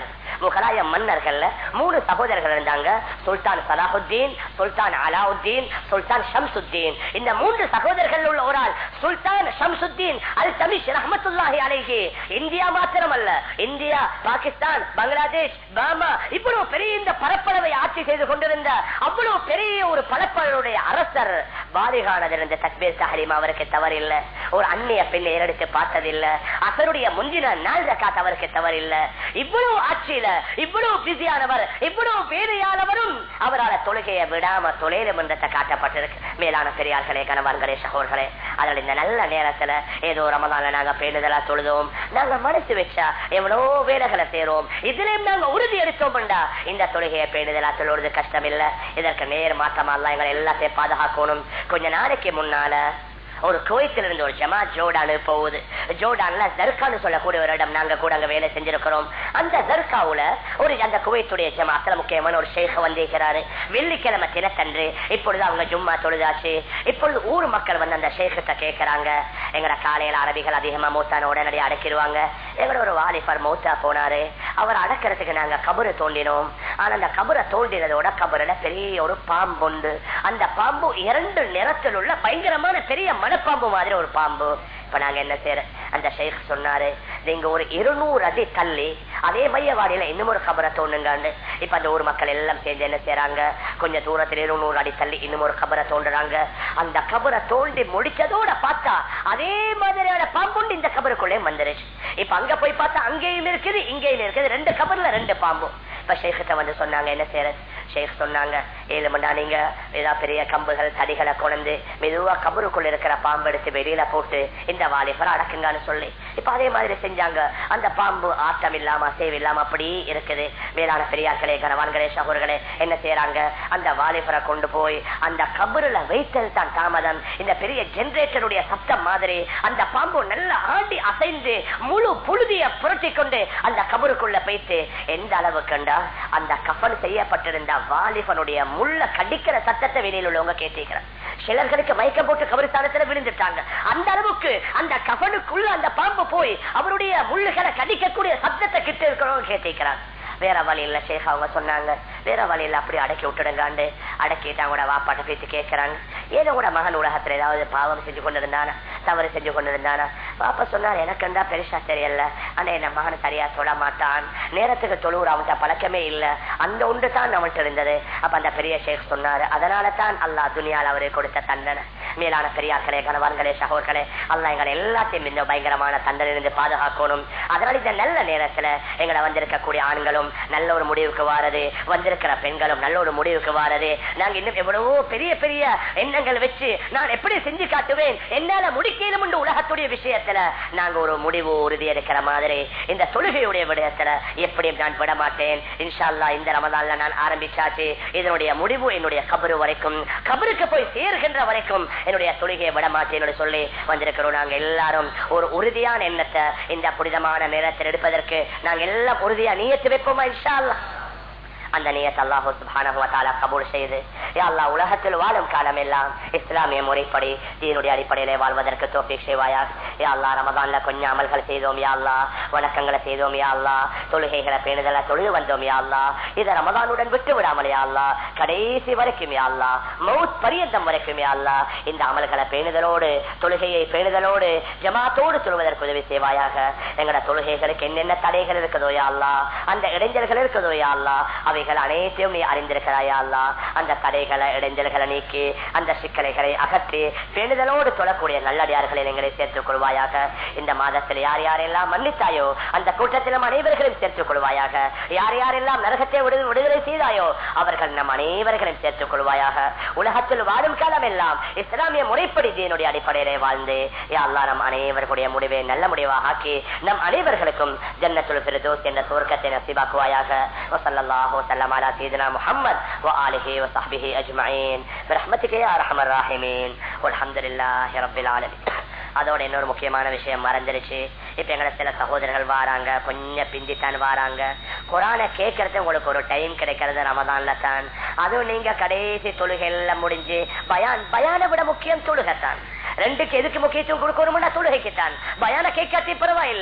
முகலாய மன்னர்கள்ல மூணு சகோதரர்கள் இருந்தாங்க சுல்தான் சலாஹுத்தீன் சுல்தான் அலாவுத்தீன் சுல்தான் ஷம்சுத்தீன் இந்த மூன்று சகோதரர்கள் உள்ள ஒரு ஆள் சுல்தான் ஷம்சுத்தீன் அல் தமிஷ் ரஹமத்துல்லாஹி அலைஹி இந்தியா மாத்திரமல்ல இந்தியா பாகிஸ்தான் பங்களாதேஷ் பர்மா இவ்வளவு பெரிய இந்த பரப்பளவை ஆட்சி செய்து கொண்டிருந்த அவ்வளவு பெரிய ஒரு பரப்பளவுடைய அரசர் பாலிகானதிலிருந்து தக்பீர் தஹரீம் அவருக்கு தவறில்லை ஒரு அந்நிய பெண்ணை ஏறெடுத்து பார்த்ததில்லை அசருடைய முந்தின நாள் ஜக்காத் அவருக்கு தவறில்லை இவ்வளவு ஆட்சியில இவ்வளவு பிஸியானவர் இவ்வளவு வேலையானவரும் அவரால் தொழுகையை விடாம தொழிலும் என்றத்தை காட்டப்பட்டிருக்கு மேலான பெரியார்களே கணவான்களே சகோர்களே அதில் இந்த நல்ல நேரத்துல ஏதோ ரமதான்ல நாங்க பேணுதலா தொழுதோம் நாங்க மனசு வச்சா எவ்வளவு வேலைகளை செய்யறோம் இதுலயும் நாங்க உறுதி எடுத்தோம்டா இந்த தொழுகையை பேணுதலா தொழுவது கஷ்டம் இல்ல இதற்கு நேர் மாற்றமா எல்லாம் எங்களை எல்லாத்தையும் பாதுகாக்கணும் கொஞ்ச நாளைக்கு முன்னால ஒரு குவைத்தில் இருந்து ஒரு ஜமா ஜோடானு போகுது ஜோடான்ல ஜர்கான்னு சொல்லக்கூடிய ஒரு இடம் நாங்க கூட அங்க வேலை செஞ்சிருக்கிறோம் அந்த ஜர்காவுல ஒரு அந்த குவைத்துடைய ஜமாத்துல முக்கியமான ஒரு ஷேக் வந்திருக்கிறாரு வெள்ளிக்கிழமை தினத்தன்று இப்பொழுது அவங்க ஜும்மா தொழுதாச்சு இப்பொழுது ஊர் மக்கள் வந்து அந்த ஷேக்கிட்ட கேட்கறாங்க எங்கட காலையில அரபிகள் அதிகமா மூத்தான உடனடி அடக்கிடுவாங்க எங்களோட ஒரு வாலிபர் மூத்தா போனாரு அவர் அடக்கிறதுக்கு நாங்க கபரு தோண்டினோம் ஆனா அந்த கபரை தோண்டினதோட கபருல பெரிய ஒரு பாம்பு உண்டு அந்த பாம்பு இரண்டு நிறத்தில் உள்ள பயங்கரமான பெரிய மனப்பாம்பு மாதிரி ஒரு பாம்பு இப்ப நாங்க என்ன செய்யற அந்த ஷேக் சொன்னாரு நீங்க ஒரு இருநூறு அடி தள்ளி அதே மையவாடியில இன்னும் ஒரு கபரை தோண்டுங்காண்டு இப்ப அந்த ஊர் மக்கள் எல்லாம் சேர்ந்து என்ன செய்யறாங்க கொஞ்சம் தூரத்தில் இருநூறு அடி தள்ளி இன்னும் ஒரு கபரை தோண்டுறாங்க அந்த கபரை தோண்டி முடிச்சதோட பார்த்தா அதே மாதிரியான பாம்புண்டு இந்த கபருக்குள்ளே வந்துருச்சு இப்ப அங்க போய் பார்த்தா அங்கேயும் இருக்குது இங்கேயும் இருக்குது ரெண்டு கபர்ல ரெண்டு பாம்பு இப்ப ஷேக்கிட்ட வந்து சொன்னாங்க என்ன செய்யறது ஷேக் சொன்னாங்க ஏழு மண்டா நீங்க ஏதாவது பெரிய கம்புகள் தடிகளை கொண்டு மெதுவா கபருக்குள்ள இருக்கிற பாம்பு எடுத்து வெளியில போட்டு இந்த வாலிபர் அடக்குங்கன்னு சொல்லி இப்ப அதே மாதிரி செஞ்சாங்க அந்த பாம்பு ஆட்டம் இல்லாம அசைவு இல்லாம அப்படி இருக்குது மேலான பெரியார்களே கனவான்களே சகோர்களே என்ன செய்யறாங்க அந்த வாலிபரை கொண்டு போய் அந்த கபருல வைத்தல் தான் தாமதம் இந்த பெரிய ஜெனரேட்டருடைய சப்தம் மாதிரி அந்த பாம்பு நல்லா ஆடி அசைந்து முழு புழுதிய புரட்டி கொண்டு அந்த கபருக்குள்ள போயிட்டு எந்த அளவு கண்டா அந்த கஃபன் செய்யப்பட்டிருந்த வாலிபனுடைய முள்ள கடிக்கிற சத்தத்தை வெளியில் உள்ளவங்க கேட்டிருக்கிறார் சிலர்களுக்கு மயக்க போட்டு கபரிஸ்தானத்துல விழுந்துட்டாங்க அந்த அளவுக்கு அந்த கஃபனுக்குள்ள அந்த பாம்பு போய் அவருடைய முள்ளுகளை கடிக்கக்கூடிய சத்தத்தை கிட்ட இருக்கிறவங்க கேட்டிருக்கிறாங்க வேற வழி இல்ல ஷேக் அவங்க சொன்னாங்க வேற வழி இல்ல அப்படி அடக்கி விட்டுடுங்காண்டு அடக்கிட்டு அவங்களோட வாப்பாட்ட பேசி கேட்கிறாங்க ஏதோ கூட மகன் உலகத்துல ஏதாவது பாவம் செஞ்சு கொண்டிருந்தானா தவறு செஞ்சு கொண்டிருந்தானா பாப்பா சொன்னார் எனக்கு இருந்தா பெருசா தெரியல ஆனா என்ன மகன் சரியா தொட மாட்டான் நேரத்துக்கு தொழுவுற அவன்கிட்ட பழக்கமே இல்ல அந்த உண்டு தான் அவன்கிட்ட இருந்தது அப்ப அந்த பெரிய ஷேக் சொன்னாரு அதனால தான் அல்லா துணியால் அவரே கொடுத்த தண்டனை மேலான பெரியார்களே கணவான்களே சகோர்களே அல்லா எங்களை எல்லாத்தையும் இந்த பயங்கரமான தண்டனிலிருந்து பாதுகாக்கணும் அதனால இந்த நல்ல நேரத்துல எங்களை வந்திருக்கக்கூடிய ஆண்களும் நல்ல ஒரு முடிவுக்கு வாரது வந்திருக்கிற பெண்களும் நல்ல ஒரு முடிவுக்கு வாரது நாங்க இன்னும் எவ்வளவோ பெரிய பெரிய எண்ணங்கள் வச்சு நான் எப்படி செஞ்சு காட்டுவேன் என்னால முடிக்கலும் உலகத்துடைய விஷயத்துல நாங்க ஒரு முடிவு உறுதி எடுக்கிற மாதிரி இந்த தொழுகையுடைய விடயத்துல எப்படியும் நான் விட மாட்டேன் இன்ஷா அல்லா இந்த ரமதான்ல நான் ஆரம்பிச்சாச்சு இதனுடைய முடிவு என்னுடைய கபரு வரைக்கும் கபருக்கு போய் சேர்கின்ற வரைக்கும் என்னுடைய தொழுகையை விட மாட்டேன் சொல்லி வந்திருக்கிறோம் நாங்க எல்லாரும் ஒரு உறுதியான எண்ணத்தை இந்த புனிதமான நேரத்தில் எடுப்பதற்கு நாங்க எல்லாம் உறுதியா நீயத்து வைப்போமா இன்ஷா அல்லா அந்த நியத் அல்லாஹு சுப்ஹானஹு வ தஆலா கபூல் செய்து யா அல்லாஹ் உலகத்தில் வாழும் காலம் எல்லாம் இஸ்லாமிய முறைப்படி தீனுடைய அடிப்படையிலே வாழ்வதற்கு தோஃபீக் செய்வாயாக யா அல்லாஹ் ரமதான்ல கொஞ்சம் அமல்கள் செய்தோம் யா அல்லாஹ் வணக்கங்களை செய்தோம் யா அல்லாஹ் தொழுகைகளை பேணுதலா தொழுது வந்தோம் யா அல்லாஹ் இதை ரமதானுடன் விட்டு விடாமல் யா அல்லாஹ் கடைசி வரைக்கும் யா அல்லாஹ் மௌத் பரியந்தம் வரைக்கும் யா அல்லாஹ் இந்த அமல்களை பேணுதலோடு தொழுகையை பேணுதலோடு ஜமாத்தோடு சொல்வதற்கு உதவி செய்வாயாக எங்கட தொழுகைகளுக்கு என்னென்ன தடைகள் இருக்குதோ யா அல்லாஹ் அந்த இடைஞ்சல்கள் இருக்குதோ யா அல்லாஹ் அவைகள் அனைத்தையும் நீ அறிந்திருக்கிறாயா அல்லா அந்த தடைகளை இடைஞ்சல்களை நீக்கி அந்த சிக்கலைகளை அகற்றி பேணுதலோடு தொழக்கூடிய நல்லடியார்களை எங்களை சேர்த்துக் கொள்வாயாக இந்த மாதத்தில் யார் யாரெல்லாம் மன்னித்தாயோ அந்த கூட்டத்திலும் அனைவர்களையும் சேர்த்துக் கொள்வாயாக யார் யாரெல்லாம் நரகத்தை விடு- விடுதலை செய்தாயோ அவர்கள் நம் அனைவர்களையும் சேர்த்துக் கொள்வாயாக உலகத்தில் வாழும் காலம் எல்லாம் இஸ்லாமிய முறைப்படி தீனுடைய அடிப்படையிலே வாழ்ந்து யா அல்லாஹ் நம் அனைவர்களுடைய முடிவை நல்ல முடிவாக ஆக்கி நம் அனைவர்களுக்கும் ஜன்னத்துல் ஃபிர்தௌஸ் என்ற சுவர்க்கத்தை நசீபாக்குவாயாக வஸல்லல்லாஹு وسلم على سيدنا محمد وآله وصحبه أجمعين برحمتك يا أرحم الراحمين والحمد لله رب العالمين அதோட இன்னொரு முக்கியமான விஷயம் மறந்துருச்சு இப்ப எங்களை சில சகோதரர்கள் வாராங்க கொஞ்சம் பிந்தித்தான் வாராங்க குரானை கேட்கறது உங்களுக்கு ஒரு டைம் கிடைக்கிறது ரமதான்ல தான் அதுவும் நீங்க கடைசி தொழுகைல முடிஞ்சு பயான் பயான விட முக்கியம் தொழுகைத்தான் ரெண்டுக்கு எதுக்கு முக்கியத்துவம் கொடுக்கணும்னா தொழுகைக்குத்தான் பயான கேட்காட்டி பரவாயில்ல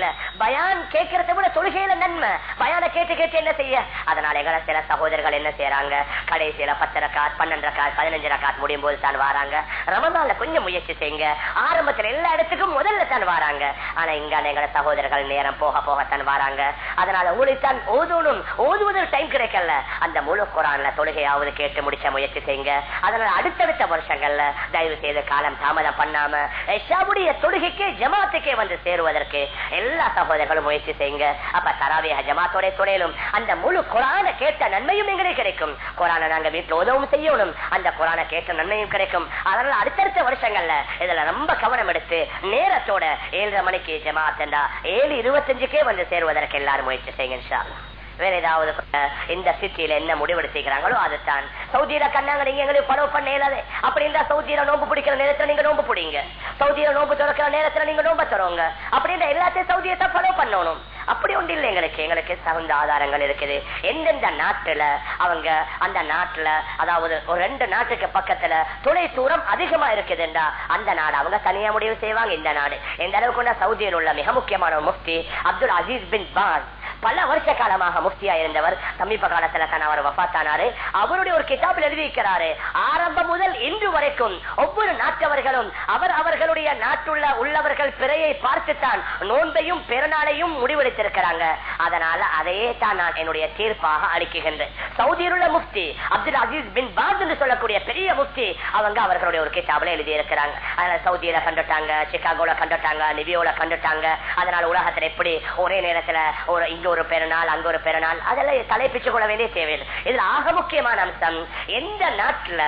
பயான் கேட்கறத விட தொழுகையில நன்மை பயான கேட்டு கேட்டு என்ன செய்ய அதனால எங்களை சில சகோதரர்கள் என்ன செய்யறாங்க கடைசியில பத்து ரக்காத் பன்னெண்டு ரக்காத் பதினஞ்சு ரக்காத் முடியும் போது தான் வராங்க ரமதான்ல கொஞ்சம் முயற்சி செய்யுங்க ஆரம்பத்துல எல்லா இடத்துக்கும் முதல்ல தான் வராங்க ஆனா இங்க எங்களை சகோதரர்கள் நேரம் போக போகத்தான் வராங்க அதனால உங்களுக்கு தான் ஓதணும் ஓதுவதற்கு டைம் கிடைக்கல அந்த முழு குரான்ல தொழுகையாவது கேட்டு முடிச்ச முயற்சி செய்யுங்க அதனால அடுத்தடுத்த வருஷங்கள்ல தயவு செய்து காலம் தாமதம் பண்ணாம எஷாவுடைய தொழுகைக்கு ஜமாத்துக்கே வந்து சேருவதற்கு எல்லா சகோதரர்களும் முயற்சி செய்யுங்க அப்ப தராவிய ஜமாத்தோட துணையிலும் அந்த முழு குரான கேட்ட நன்மையும் எங்களுக்கு கிடைக்கும் குரான நாங்க வீட்டுல உதவும் செய்யணும் அந்த குரான கேட்ட நன்மையும் கிடைக்கும் அதனால அடுத்தடுத்த வருஷங்கள்ல இதுல ரொம்ப கவனம் எடுத்து நேரத்தோட ஏழரை மணிக்கு ஜமாத் ஏழு இருபத்தஞ்சுக்கே வந்து சேருவதற்கு எல்லாரும் முயற்சி செய்யுங்க இன்ஷா அல்லாஹ். வேற ஏதாவது அஹ், இந்த சிட்டியில என்ன முடிவெடுத்துக்கிறாங்களோ அதுதான் சவுதியில கண்ணாங்க நீங்க எங்களுக்கு ஃபாலோ பண்ண இயலாது அப்படி இருந்தா சவுதியில நோம்பு பிடிக்கிற நேரத்துல நீங்க நோம்பு பிடிங்க சவுதியில நோம்பு திறக்கிற நேரத்துல நீங்க நோம்ப தரோங்க அப்படின்ற எல்லாத்தையும் சவுதியை தான் ஃபாலோ பண்ணணும் அப்படி ஒன்று இல்லை எங்களுக்கு எங்களுக்கு தகுந்த ஆதாரங்கள் இருக்குது எந்தெந்த நாட்டுல அவங்க அந்த நாட்டுல அதாவது ஒரு ரெண்டு நாட்டுக்கு பக்கத்துல தொலை தூரம் அதிகமா இருக்குதுன்றா அந்த நாடு அவங்க தனியா முடிவு செய்வாங்க இந்த நாடு எந்த அளவுக்கு சவுதியில் உள்ள மிக முக்கியமான ஒரு முஃப்தி அப்துல் அசீஸ் பின் பாஸ் பல வருஷ காலமாக முஃப்தியா இருந்தவர் சமீப காலத்துல தான் அவர் வபாத்தானாரு அவருடைய ஒரு கிதாபில் எழுதியிருக்கிறாரு ஆரம்பம் முதல் இன்று வரைக்கும் ஒவ்வொரு நாட்டவர்களும் அவர் அவர்களுடைய நாட்டுள்ள உள்ளவர்கள் பிறையை பார்த்துத்தான் நோன்பையும் பெருநாளையும் முடிவெடுத்திருக்கிறாங்க அதனால அதையே தான் நான் என்னுடைய தீர்ப்பாக அளிக்குகின்றேன் சவுதியில் உள்ள முஃப்தி அப்துல் அசீஸ் பின் பாஸ் என்று சொல்லக்கூடிய பெரிய முஃப்தி அவங்க அவர்களுடைய ஒரு கிதாபில் எழுதி இருக்கிறாங்க அதனால சவுதியில கண்டுட்டாங்க சிகாகோல கண்டுட்டாங்க நிவியோல கண்டுட்டாங்க அதனால உலகத்துல எப்படி ஒரே நேரத்துல ஒரு இங்க ஒரு பெருநாள் அங்க ஒரு பெருநாள் அதெல்லாம் தலைப்பிச்சு கொள்ள வேண்டிய தேவையில்லை இதுல ஆக முக்கியமான அம்சம் எந்த நாட்டுல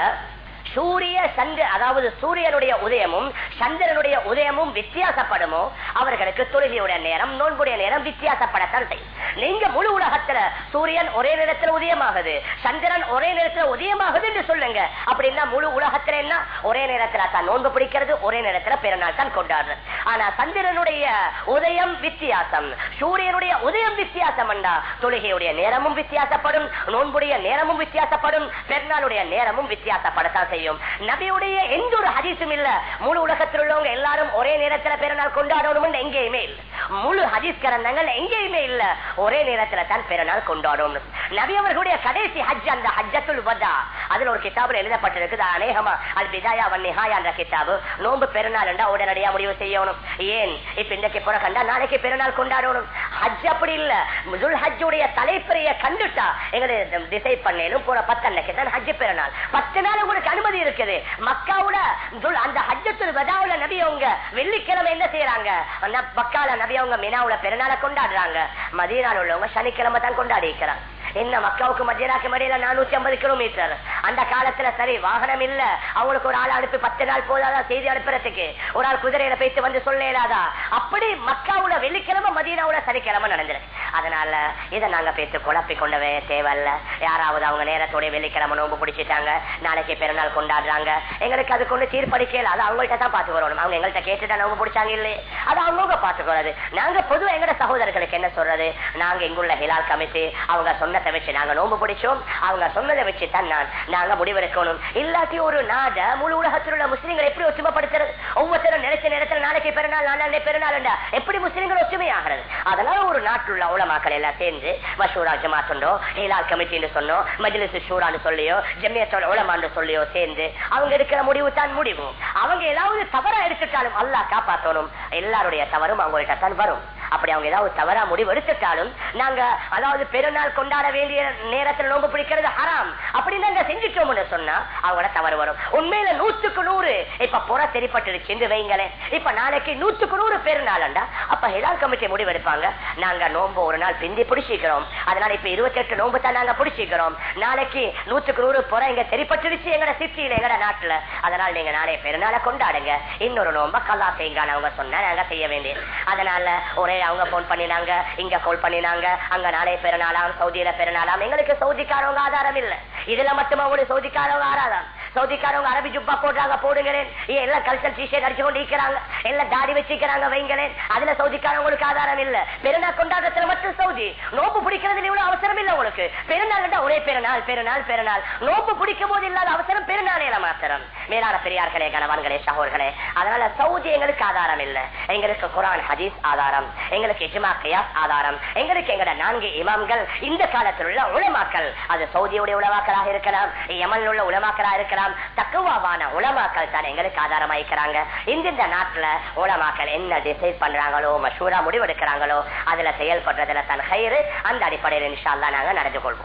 சூரிய சந்திர அதாவது சூரியனுடைய உதயமும் சந்திரனுடைய உதயமும் வித்தியாசப்படுமோ அவர்களுக்கு தொழுகையுடைய நேரம் நோன்புடைய நேரம் வித்தியாசப்படத்தான் செய்யும் நீங்க முழு உலகத்துல சூரியன் ஒரே நேரத்துல உதயமாகுது சந்திரன் ஒரே நேரத்துல உதயமாகுது என்று சொல்லுங்க அப்படின்னா முழு உலகத்துல என்ன ஒரே நேரத்துல தான் நோன்பு பிடிக்கிறது ஒரே நேரத்துல பிறநாள் தான் கொண்டாடுறது ஆனா சந்திரனுடைய உதயம் வித்தியாசம் சூரியனுடைய உதயம் வித்தியாசம் என்றா தொழுகையுடைய நேரமும் வித்தியாசப்படும் நோன்புடைய நேரமும் வித்தியாசப்படும் பெருநாளுடைய நேரமும் வித்தியாசப்படத்தான் செய்யும் நபியுடைய எந்த ஒரு ஹதீஸும் இல்ல முழு உலகத்தில் உள்ளவங்க எல்லாரும் ஒரே நேரத்துல பெருநாள் கொண்டாடணும் எங்கேயுமே இல்ல முழு ஹதீஸ் கிரந்தங்கள் எங்கேயுமே இல்ல ஒரே நேரத்துல தான் பெருநாள் கொண்டாடணும் நபி அவர்களுடைய கடைசி ஹஜ் அந்த ஹஜ்ஜத்துல் வதா அதுல ஒரு கிதாபுல எழுதப்பட்டிருக்குது அநேகமா அல் பிதாயா வன் நிஹாயா என்ற கிதாபு நோன்பு பெருநாள் என்றா உடனடியா முடிவு செய்யணும் ஏன் இப்ப இன்றைக்கு புற கண்டா நாளைக்கு பெருநாள் கொண்டாடணும் ஹஜ் அப்படி இல்ல முதுல் ஹஜ்ஜுடைய தலைப்பிறைய கண்டுட்டா எங்களை திசை பண்ணேலும் போற பத்து அன்னைக்கு தான் ஹஜ் பெருநாள் பத்து நாள் உங்களுக்கு அனுமதி இருக்குது மக்காவுல துல்- அந்த ஹஜ்ஜத்துல் வதாவுல நபி அவங்க வெள்ளிக்கிழமை என்ன செய்யறாங்க அந்த மக்கால நபி அவங்க மினாவுல பெருநாளை கொண்டாடுறாங்க மதியநாள் உள்ளவங்க சனிக்கிழமை தான் கொண்டாடி இருக்கிறாங்க என்ன மக்காவுக்கு மத்தியனாக்கு மடியில நானூத்தி ஐம்பது கிலோமீட்டர் அந்த காலத்துல சரி வாகனம் இல்ல அவங்களுக்கு ஒரு ஆள் அனுப்பி பத்து நாள் போதாதா செய்தி அனுப்புறதுக்கு ஒரு ஆள் குதிரையில போயிட்டு வந்து சொல்ல இயலாதா அப்படி மக்காவுல வெள்ளிக்கிழமை மதியனாவுல சனிக்கிழமை நடந்திருக்கு அதனால இதை நாங்க பேசி குழப்பி கொண்டவே தேவையில்ல யாராவது அவங்க நேரத்தோட வெள்ளிக்கிழமை நோம்பு பிடிச்சிட்டாங்க நாளைக்கு பெருநாள் கொண்டாடுறாங்க எங்களுக்கு அது கொண்டு தீர்ப்பளிக்கல அது அவங்கள்ட்ட தான் பாத்து வரணும் அவங்க எங்கள்கிட்ட கேட்டுட்டா நோம்பு பிடிச்சாங்க இல்லையே அது அவங்கவுங்க பாத்துக்கிறது நாங்க பொதுவா எங்கட சகோதரர்களுக்கு என்ன சொல்றது நாங்க இங்குள்ள ஹிலால் கமிட்டி அவங்க சொன்னதை வச்சு நாங்க நோம்பு பிடிச்சோம் அவங்க சொன்னதை வச்சு தான் நான் நாங்க முடிவெடுக்கணும் இல்லாட்டி ஒரு நாட முழு உலகத்தில் உள்ள முஸ்லீம்கள் எப்படி ஒற்றுமைப்படுத்துறது ஒவ்வொருத்தரும் நினைச்ச நேரத்தில் நாளைக்கு பெருநாள் நாளாண்டே பெருநாள் எப்படி முஸ்லீம்கள் ஒற்றுமையாகிறது அதனால ஒரு நாட்டில் உள்ள உலமாக்கள் எல்லாம் சேர்ந்து மஷூரா ஜமாத்துண்டோ ஹிலால் கமிட்டின்னு சொன்னோம் மஜ்லிஸ் ஷூரான்னு சொல்லியோ ஜம்மியத்தோட உலமான்னு சொல்லியோ சேர்ந்து அவங்க எடுக்கிற முடிவு தான் முடிவு அவங்க ஏதாவது தவறா எடுத்துட்டாலும் அல்லாஹ் காப்பாற்றணும் எல்லாருடைய தவறும் அவங்கள்ட்ட தான் வரும் அப்படி அவங்க ஏதாவது தவறா முடிவு எடுத்துட்டாலும் நாங்க அதாவது பெருநாள் கொண்டாட வேண்டிய நேரத்தில் நோம்பு பிடிக்கிறது ஹராம் அப்படி நாங்க செஞ்சுட்டோம்னு சொன்னா அவங்களோட தவறு வரும் உண்மையில நூத்துக்கு நூறு இப்ப புற தெரிப்பட்டுருச்சு வைங்களேன் இப்ப நாளைக்கு நூத்துக்கு நூறு பெருநாள்டா அப்ப ஹிலால் கமிட்டி முடிவு எடுப்பாங்க நாங்க நோம்பு ஒரு நாள் பிந்தி பிடிச்சிக்கிறோம் அதனால இப்ப இருபத்தி எட்டு நோம்பு தான் நாங்க பிடிச்சிக்கிறோம் நாளைக்கு நூத்துக்கு நூறு புற இங்க தெரிப்பட்டுருச்சு எங்கட சிட்டியில எங்கட நாட்டுல அதனால நீங்க நாளைய பெருநாளை கொண்டாடுங்க இன்னொரு நோம்ப கல்லா செய்யுங்க அவங்க சொன்னா நாங்க செய்ய வேண்டியது அதனால ஒரே அவங்க போன் பண்ணினாங்க இங்க கால் பண்ணினாங்க அங்க நாளைய பெருநாளாம் சவுதியில பெருநாளாம் எங்களுக்கு சவுதிக்காரவங்க ஆதாரம் இல்ல இதுல மட்டும் அவங்களுக்கு சவுதிக்காரவங்க ஆராதம் சவுதிக்காரவங்க அரபி ஜுப்பா போடுறாங்க போடுங்களேன் ஏன் எல்லாம் கல்ச்சர் டிஷர்ட் அடிச்சு கொண்டு இருக்கிறாங்க எல்லாம் தாடி வச்சிருக்கிறாங்க வைங்களேன் அதுல சவுதிக்காரவங்களுக்கு ஆதாரம் இல்ல பெருநாள் கொண்டாட்டத்துல மட்டும் சவுதி நோம்பு பிடிக்கிறதுல இவ்வளவு அவசரம் இல்ல உங்களுக்கு பெருநாள் ஒரே பெருநாள் பெருநாள் பெருநாள் நோம்பு பிடிக்கும் போது இல்லாத அவசரம் பெருநாளையில மாத்திரம் மேலான பெரியார்களே கணவன்களே சகோர்களே அதனால சவுதி எங்களுக்கு ஆதாரம் இல்ல எங்களுக்கு குரான் ஹதீஸ் ஆதாரம் எங்களுக்கு இஜ்மா கியாஸ் ஆதாரம் எங்களுக்கு எங்கட நான்கு இமாம்கள் இந்த காலத்தில் உள்ள உலமாக்கள் அது சவுதியுடைய உலமாக்களாக இருக்கலாம் யமனில் உள்ள உலமாக்களாக இருக்கலாம் தக்குவாவான உலமாக்கள் தான் எங்களுக்கு ஆதாரமா இருக்கிறாங்க இந்த நாட்டுல உலமாக்கள் என்ன டிசைட் பண்றாங்களோ மஷூரா முடிவெடுக்கிறாங்களோ அதுல செயல்படுறதுல தன் கயிறு அந்த அடிப்படையில் இன்ஷா அல்லாஹ் நாங்க நடந்து கொள்வோம்